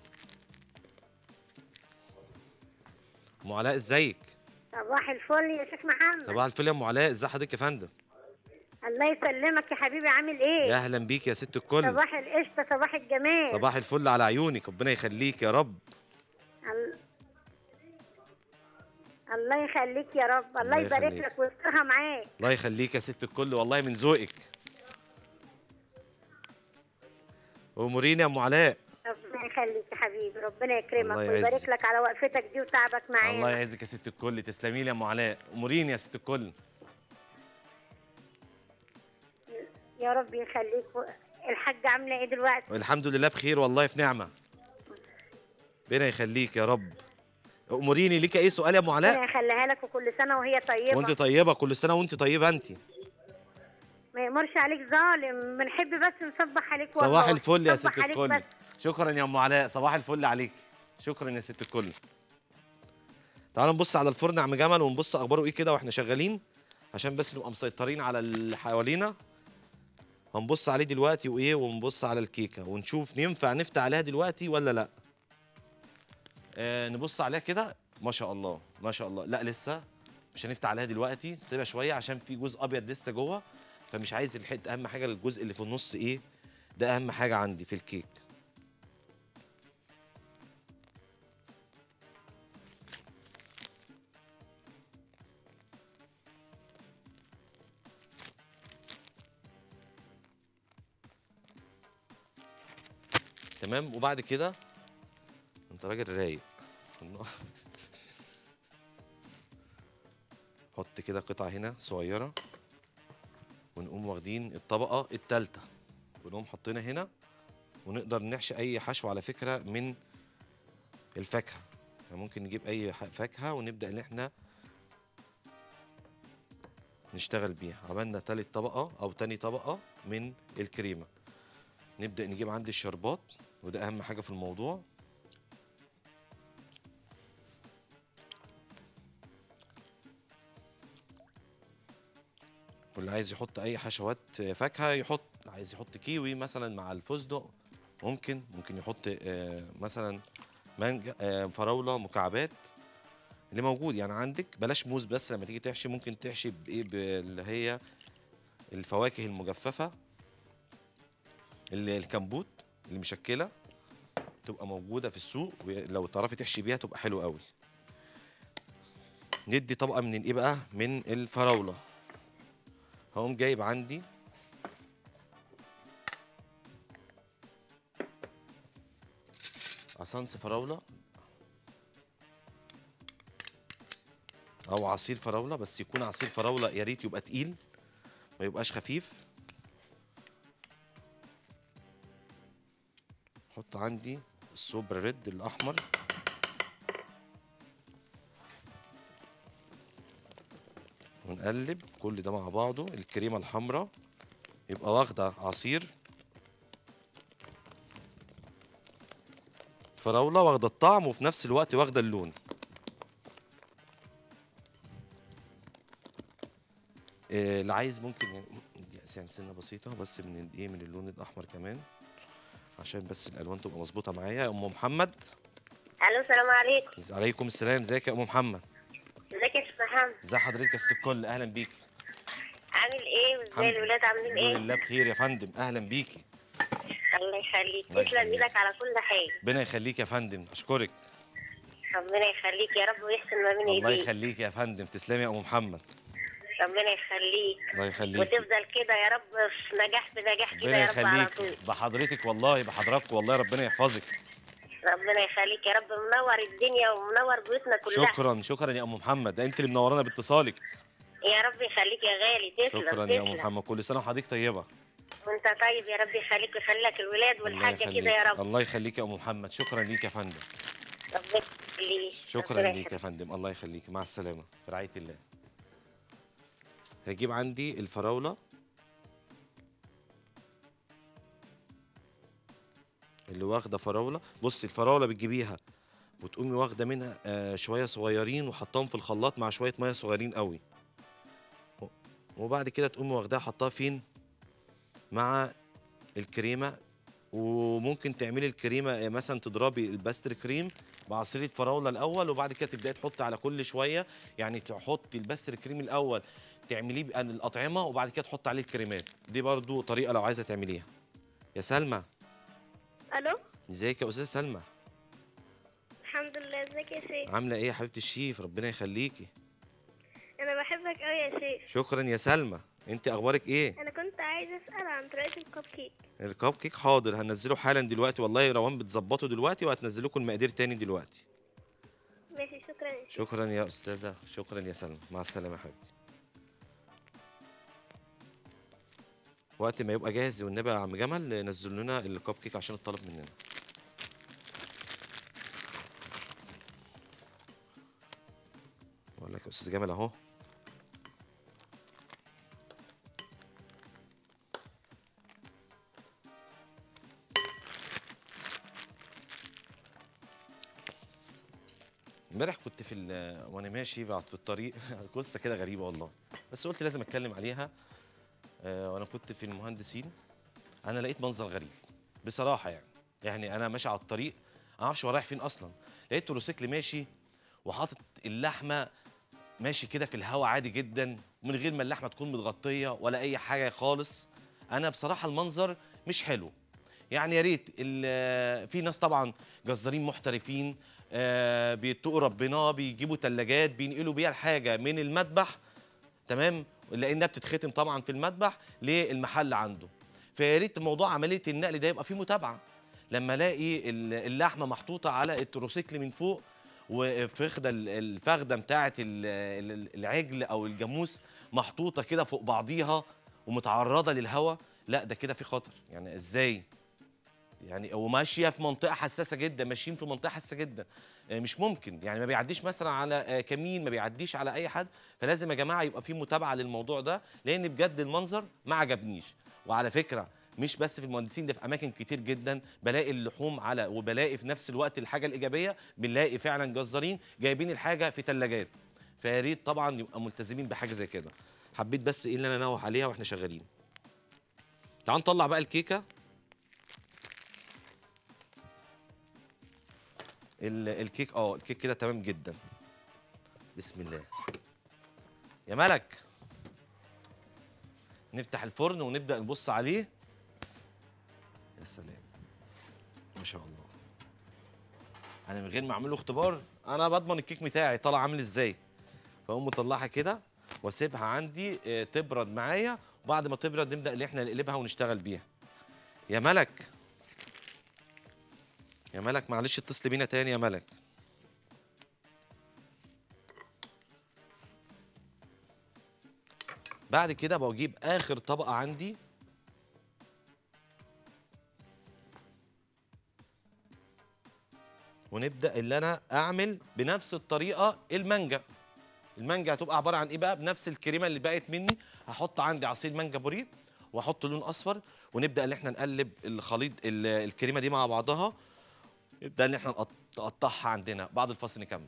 Speaker 1: ام علاء ازيك
Speaker 4: صباح الفل يا شيخ محمد
Speaker 1: صباح الفل يا ام علاء ازي حضرتك يا فندم
Speaker 4: الله يسلمك يا حبيبي عامل ايه
Speaker 1: يا اهلا بيك يا ست الكل
Speaker 4: صباح القشطه صباح الجمال
Speaker 1: صباح الفل على عيونك ربنا يخليك يا رب
Speaker 4: ال- الله يخليك يا رب الله
Speaker 1: الله
Speaker 4: يبارك
Speaker 1: يخليك.
Speaker 4: لك ويسترها معاك
Speaker 1: الله يخليك يا ست الكل والله من ذوقك اموريني يا ام علاء
Speaker 4: ربنا يخليك يا حبيبي ربنا يكرمك
Speaker 1: الله
Speaker 4: ويبارك
Speaker 1: يعزك.
Speaker 4: لك على وقفتك دي وتعبك
Speaker 1: الله
Speaker 4: معانا
Speaker 1: يعزك يا ست الكل تسلمي لي يا ام علاء اموريني يا ست الكل
Speaker 4: يا رب يخليك و- الحاجه عامله ايه دلوقتي
Speaker 1: الحمد لله بخير والله في نعمه ربنا يخليك يا رب اموريني ليك اي سؤال يا ام
Speaker 4: ربنا
Speaker 1: علاء
Speaker 4: يخليها لك وكل سنه وهي طيبه
Speaker 1: وانت طيبه كل سنه وانت طيبه انت
Speaker 4: ما يمرش عليك ظالم بنحب بس نصبح عليك والله
Speaker 1: صباح الفل يا
Speaker 4: نصبح
Speaker 1: ست
Speaker 4: عليك
Speaker 1: الكل
Speaker 4: بس.
Speaker 1: شكرا يا ام علاء صباح الفل عليك شكرا يا ست الكل تعالوا نبص على الفرن يا عم جمل ونبص اخباره ايه كده واحنا شغالين عشان بس نبقى مسيطرين على اللي حوالينا هنبص عليه دلوقتي وايه ونبص على الكيكه ونشوف ينفع نفتح عليها دلوقتي ولا لا آه نبص عليها كده ما شاء الله ما شاء الله لا لسه مش هنفتح عليها دلوقتي سيبها شويه عشان في جزء ابيض لسه جوه فمش عايز الحته اهم حاجه الجزء اللي في النص ايه ده اهم حاجه عندي في الكيك تمام وبعد كده انت راجل رايق حط كده قطعه هنا صغيره ونقوم واخدين الطبقه الثالثه ونقوم حاطينها هنا ونقدر نحشي اي حشو على فكره من الفاكهه يعني ممكن نجيب اي ح- فاكهه ونبدا ان احنا نشتغل بيها عملنا تالت طبقه او تاني طبقه من الكريمه نبدا نجيب عندي الشربات وده اهم حاجه في الموضوع واللي عايز يحط اي حشوات فاكهه يحط عايز يحط كيوي مثلا مع الفستق ممكن ممكن يحط آه، مثلا مانجا آه، فراوله مكعبات اللي موجود يعني عندك بلاش موز بس لما تيجي تحشي ممكن تحشي بايه اللي هي الفواكه المجففه اللي الكمبوت اللي مشكله تبقى موجوده في السوق ولو تعرفي تحشي بيها تبقى حلوه قوي ندي طبقه من الايه بقى من الفراوله هقوم جايب عندي اسانس فراوله او عصير فراوله بس يكون عصير فراوله يا ريت يبقى تقيل ما يبقاش خفيف احط عندي السوبر ريد الاحمر ونقلب كل ده مع بعضه الكريمه الحمراء يبقى واخده عصير فراوله واخده الطعم وفي نفس الوقت واخده اللون إيه، اللي عايز ممكن يعني ندي يعني سنه بسيطه بس من ايه من اللون الاحمر كمان عشان بس الالوان تبقى مظبوطه معايا يا ام محمد
Speaker 4: الو السلام عليكم
Speaker 1: عليكم السلام ازيك يا ام محمد
Speaker 4: ازيك يا شيخ محمد
Speaker 1: ازي حضرتك يا ست الكل اهلا بيكي
Speaker 4: عامل ايه
Speaker 1: الحمد
Speaker 4: وازاي الولاد عاملين
Speaker 1: الحمد
Speaker 4: ايه
Speaker 1: لله بخير يا فندم اهلا بيكي
Speaker 4: الله يخليك
Speaker 1: الله
Speaker 4: تسلم
Speaker 1: يخليك.
Speaker 4: ايدك على كل حاجه
Speaker 1: ربنا يخليك يا فندم اشكرك
Speaker 4: ربنا يخليك يا رب ويحسن ما بين
Speaker 1: الله
Speaker 4: ايديك
Speaker 1: يخليك يا فندم تسلمي يا ام محمد
Speaker 4: ربنا يخليك
Speaker 1: الله يخليك
Speaker 4: وتفضل كده يا رب في نجاح في نجاح كده
Speaker 1: ربنا
Speaker 4: يا رب على
Speaker 1: يخليك
Speaker 4: طول
Speaker 1: بحضرتك والله بحضراتكم والله ربنا يحفظك
Speaker 4: ربنا يخليك يا رب منور الدنيا ومنور بيوتنا كلها
Speaker 1: شكرا شكرا يا ام محمد ده انت اللي منورانا باتصالك
Speaker 4: يا رب يخليك يا غالي تسلم
Speaker 1: شكرا يا ام
Speaker 4: تسلم.
Speaker 1: محمد كل سنه وحضرتك طيبه
Speaker 4: وانت طيب يا رب يخليك ويخلي لك الولاد
Speaker 1: الله
Speaker 4: والحاجه
Speaker 1: يخليك
Speaker 4: كده يا رب
Speaker 1: الله يخليك يا ام محمد شكرا ليك يا فندم
Speaker 4: ربنا يخليك
Speaker 1: شكرا
Speaker 4: ربنا
Speaker 1: ليك يا
Speaker 4: يخليك.
Speaker 1: فندم الله يخليك مع السلامه في رعايه الله هجيب عندي الفراوله اللي واخده فراوله بصي الفراوله بتجيبيها وتقومي واخده منها آه شويه صغيرين وحطاهم في الخلاط مع شويه ميه صغيرين قوي و- وبعد كده تقومي واخداها حطاها فين مع الكريمه وممكن تعملي الكريمه آه، مثلا تضربي الباستر كريم بعصير الفراوله الاول وبعد كده تبداي تحطي على كل شويه يعني تحطي الباستر كريم الاول تعمليه بأن الاطعمه وبعد كده تحطي عليه الكريمات دي برضو طريقه لو عايزه تعمليها يا سلمى
Speaker 3: الو
Speaker 1: ازيك يا استاذه سلمى
Speaker 3: الحمد لله ازيك يا شيخ
Speaker 1: عامله ايه يا حبيبتي الشيف ربنا يخليكي
Speaker 3: انا بحبك قوي يا شيخ
Speaker 1: شكرا يا سلمى انت اخبارك ايه
Speaker 3: انا كنت عايزه اسال عن طريقه الكب كيك
Speaker 1: الكب كيك حاضر هنزله حالا دلوقتي والله روان بتظبطه دلوقتي وهتنزل لكم المقادير تاني دلوقتي
Speaker 3: ماشي شكرا يا شيخ
Speaker 1: شكرا يا استاذه شكرا يا سلمى مع السلامه يا حبيبتي وقت ما يبقى جاهز والنبي يا عم جمل نزل لنا الكب كيك عشان الطلب مننا بقول لك يا استاذ جمال اهو امبارح كنت في ال- وانا ماشي بعد في الطريق قصه كده غريبه والله بس قلت لازم اتكلم عليها آه، وانا كنت في المهندسين انا لقيت منظر غريب بصراحه يعني يعني انا ماشي على الطريق ما اعرفش هو رايح فين اصلا لقيت تروسيكل ماشي وحاطط اللحمه ماشي كده في الهواء عادي جدا من غير ما اللحمه تكون متغطيه ولا اي حاجه خالص انا بصراحه المنظر مش حلو يعني يا ريت ال- في ناس طبعا جزارين محترفين آه، بيتقوا ربنا بيجيبوا ثلاجات بينقلوا بيها الحاجه من المذبح تمام لانها بتتختم طبعا في المذبح للمحل عنده فيا ريت موضوع عمليه النقل ده يبقى فيه متابعه لما الاقي ال- اللحمه محطوطه على التروسيكل من فوق وفخده ال- الفخده بتاعه ال- ال- العجل او الجاموس محطوطه كده فوق بعضيها ومتعرضه للهواء لا ده كده في خطر يعني ازاي يعني وماشيه في منطقه حساسه جدا ماشيين في منطقه حساسه جدا آه، مش ممكن يعني ما بيعديش مثلا على آه، كمين ما بيعديش على اي حد فلازم يا جماعه يبقى في متابعه للموضوع ده لان بجد المنظر ما عجبنيش وعلى فكره مش بس في المهندسين ده في اماكن كتير جدا بلاقي اللحوم على وبلاقي في نفس الوقت الحاجه الايجابيه بنلاقي فعلا جزارين جايبين الحاجه في ثلاجات فيا ريت طبعا يبقى ملتزمين بحاجه زي كده حبيت بس ايه اللي انا انوه عليها واحنا شغالين تعال نطلع بقى الكيكه ال- الكيك اه الكيك كده تمام جدا بسم الله يا ملك نفتح الفرن ونبدا نبص عليه يا سلام ما شاء الله انا من غير ما اعمل له اختبار انا بضمن الكيك بتاعي طالع عامل ازاي فاقوم مطلعها كده واسيبها عندي آه، تبرد معايا وبعد ما تبرد نبدا ان احنا نقلبها ونشتغل بيها يا ملك يا ملك معلش اتصلي بينا تاني يا ملك بعد كده بجيب اخر طبقه عندي ونبدا اللي انا اعمل بنفس الطريقه المانجا المانجا هتبقى عباره عن ايه بقى بنفس الكريمه اللي بقت مني هحط عندي عصير مانجا بوريه واحط لون اصفر ونبدا ان احنا نقلب الخليط ال- الكريمه دي مع بعضها نبدا ان احنا نقط- نقطعها عندنا بعد الفاصل نكمل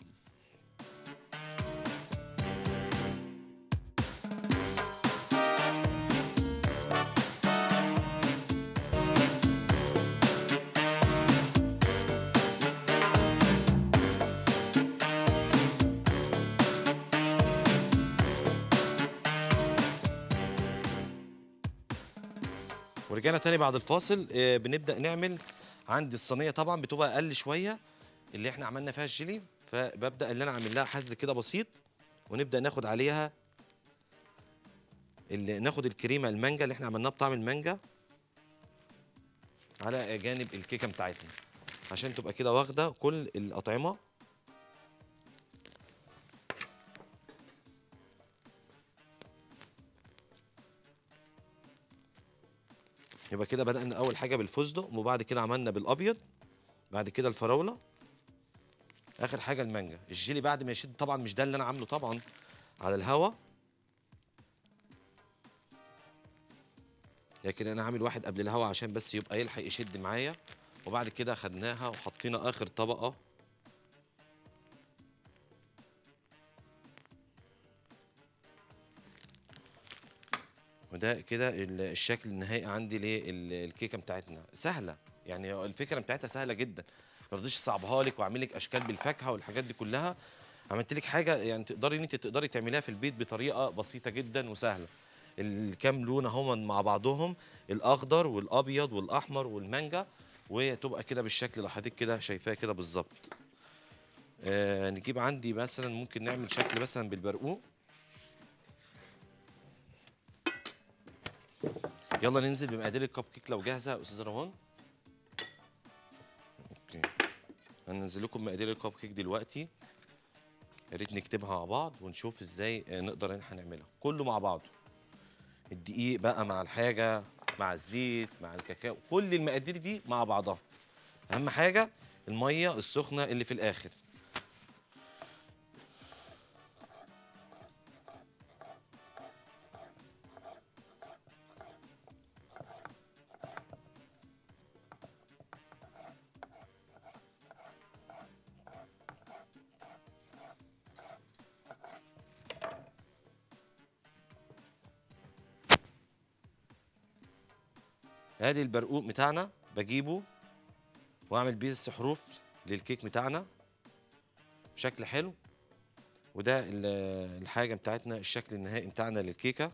Speaker 1: ورجعنا تاني بعد الفاصل آه، بنبدا نعمل عندي الصينيه طبعا بتبقى اقل شويه اللي احنا عملنا فيها الجيلي فببدا اللي انا اعمل لها حز كده بسيط ونبدا ناخد عليها اللي ناخد الكريمه المانجا اللي احنا عملناها بطعم المانجا على جانب الكيكه بتاعتنا عشان تبقى كده واخده كل الاطعمه يبقى كده بدأنا أول حاجة بالفستق وبعد كده عملنا بالأبيض بعد كده الفراولة آخر حاجة المانجا الجيلي بعد ما يشد طبعا مش ده اللي أنا عامله طبعا على الهوا لكن أنا عامل واحد قبل الهوا عشان بس يبقى يلحق يشد معايا وبعد كده خدناها وحطينا آخر طبقة وده كده ال- الشكل النهائي عندي للكيكه بتاعتنا سهله يعني الفكره بتاعتها سهله جدا ما رضيتش اصعبها لك واعمل لك اشكال بالفاكهه والحاجات دي كلها عملت لك حاجه يعني تقدري ان انت تقدري تعمليها في البيت بطريقه بسيطه جدا وسهله الكام لون اهم مع بعضهم الاخضر والابيض والاحمر والمانجا وتبقى كده بالشكل اللي حضرتك كده شايفاه كده بالظبط آه نجيب عندي مثلا ممكن نعمل شكل مثلا بالبرقوق يلا ننزل بمقادير الكب كيك لو جاهزه يا استاذه روان اوكي هننزل لكم مقادير الكب كيك دلوقتي يا ريت نكتبها مع بعض ونشوف ازاي آه، نقدر ان احنا نعملها كله مع بعضه الدقيق بقى مع الحاجه مع الزيت مع الكاكاو كل المقادير دي مع بعضها اهم حاجه الميه السخنه اللي في الاخر ادي البرقوق بتاعنا بجيبه واعمل بيه السحروف للكيك بتاعنا بشكل حلو وده ال- الحاجه بتاعتنا الشكل النهائي بتاعنا للكيكه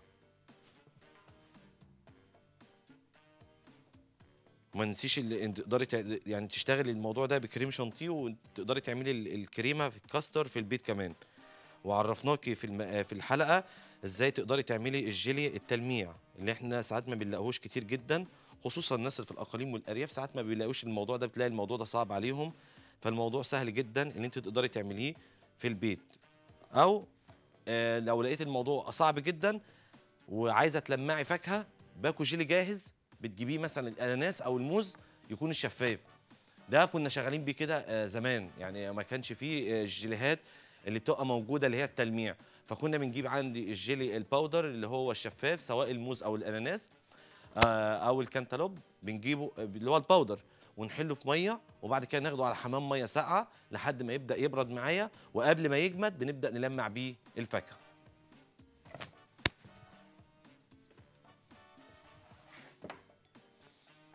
Speaker 1: وما ننسيش اللي انت تقدري تع- يعني تشتغلي الموضوع ده بكريم شانتيه وتقدري تعملي ال- الكريمه في الكاستر في البيت كمان وعرفناكي في الم... في الحلقه ازاي تقدري تعملي الجيلي التلميع اللي احنا ساعات ما بنلاقوهوش كتير جدا خصوصا الناس اللي في الاقاليم والارياف ساعات ما بيلاقوش الموضوع ده بتلاقي الموضوع ده صعب عليهم فالموضوع سهل جدا ان انت تقدري تعمليه في البيت او آه لو لقيت الموضوع صعب جدا وعايزه تلمعي فاكهه باكو جيلي جاهز بتجيبيه مثلا الاناناس او الموز يكون الشفاف ده كنا شغالين بيه كده آه، زمان يعني ما كانش فيه آه، الجيليهات اللي بتبقى موجوده اللي هي التلميع فكنا بنجيب عندي الجيلي الباودر اللي هو الشفاف سواء الموز او الاناناس آه، او الكنتالوب بنجيبه آه، اللي هو الباودر ونحله في ميه وبعد كده ناخده على حمام ميه ساقعه لحد ما يبدا يبرد معايا وقبل ما يجمد بنبدا نلمع بيه الفاكهه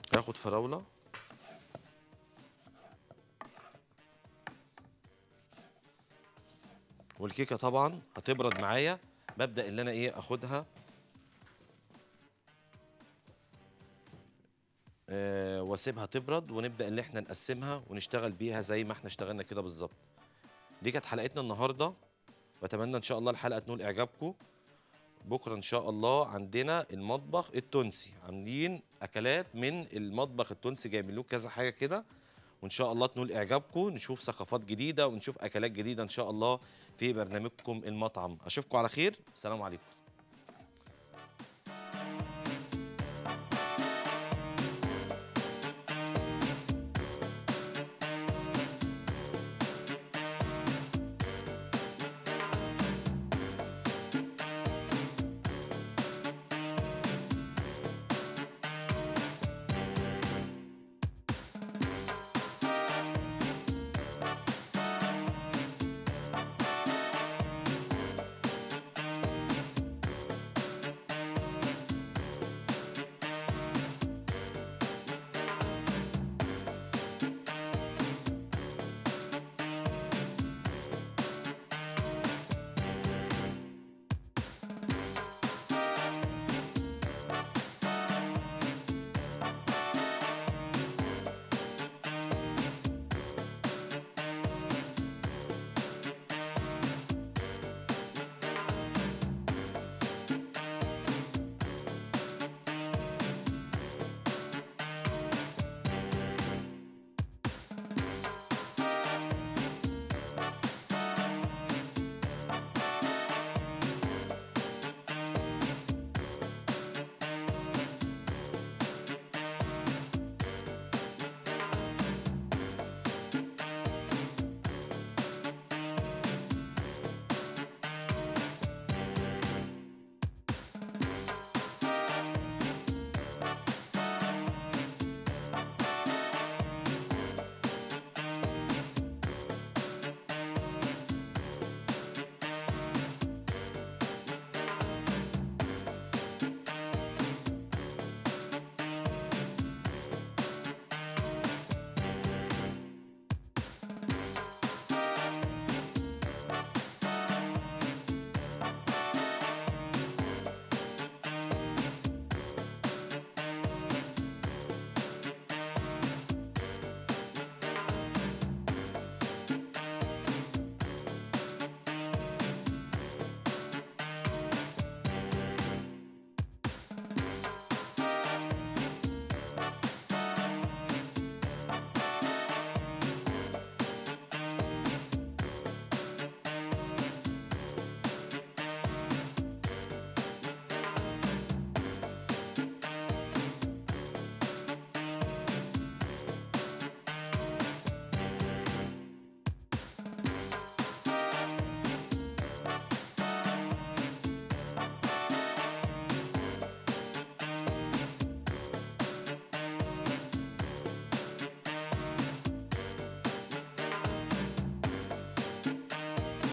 Speaker 1: هاخد فراوله والكيكه طبعا هتبرد معايا ببدا اللي انا ايه اخدها آه واسيبها تبرد ونبدا اللي احنا نقسمها ونشتغل بيها زي ما احنا اشتغلنا كده بالظبط دي كانت حلقتنا النهارده بتمنى ان شاء الله الحلقه تنول اعجابكم بكره ان شاء الله عندنا المطبخ التونسي عاملين اكلات من المطبخ التونسي جايبين له كذا حاجه كده وان شاء الله تنول اعجابكم نشوف ثقافات جديده ونشوف اكلات جديده ان شاء الله في برنامجكم المطعم اشوفكم على خير سلام عليكم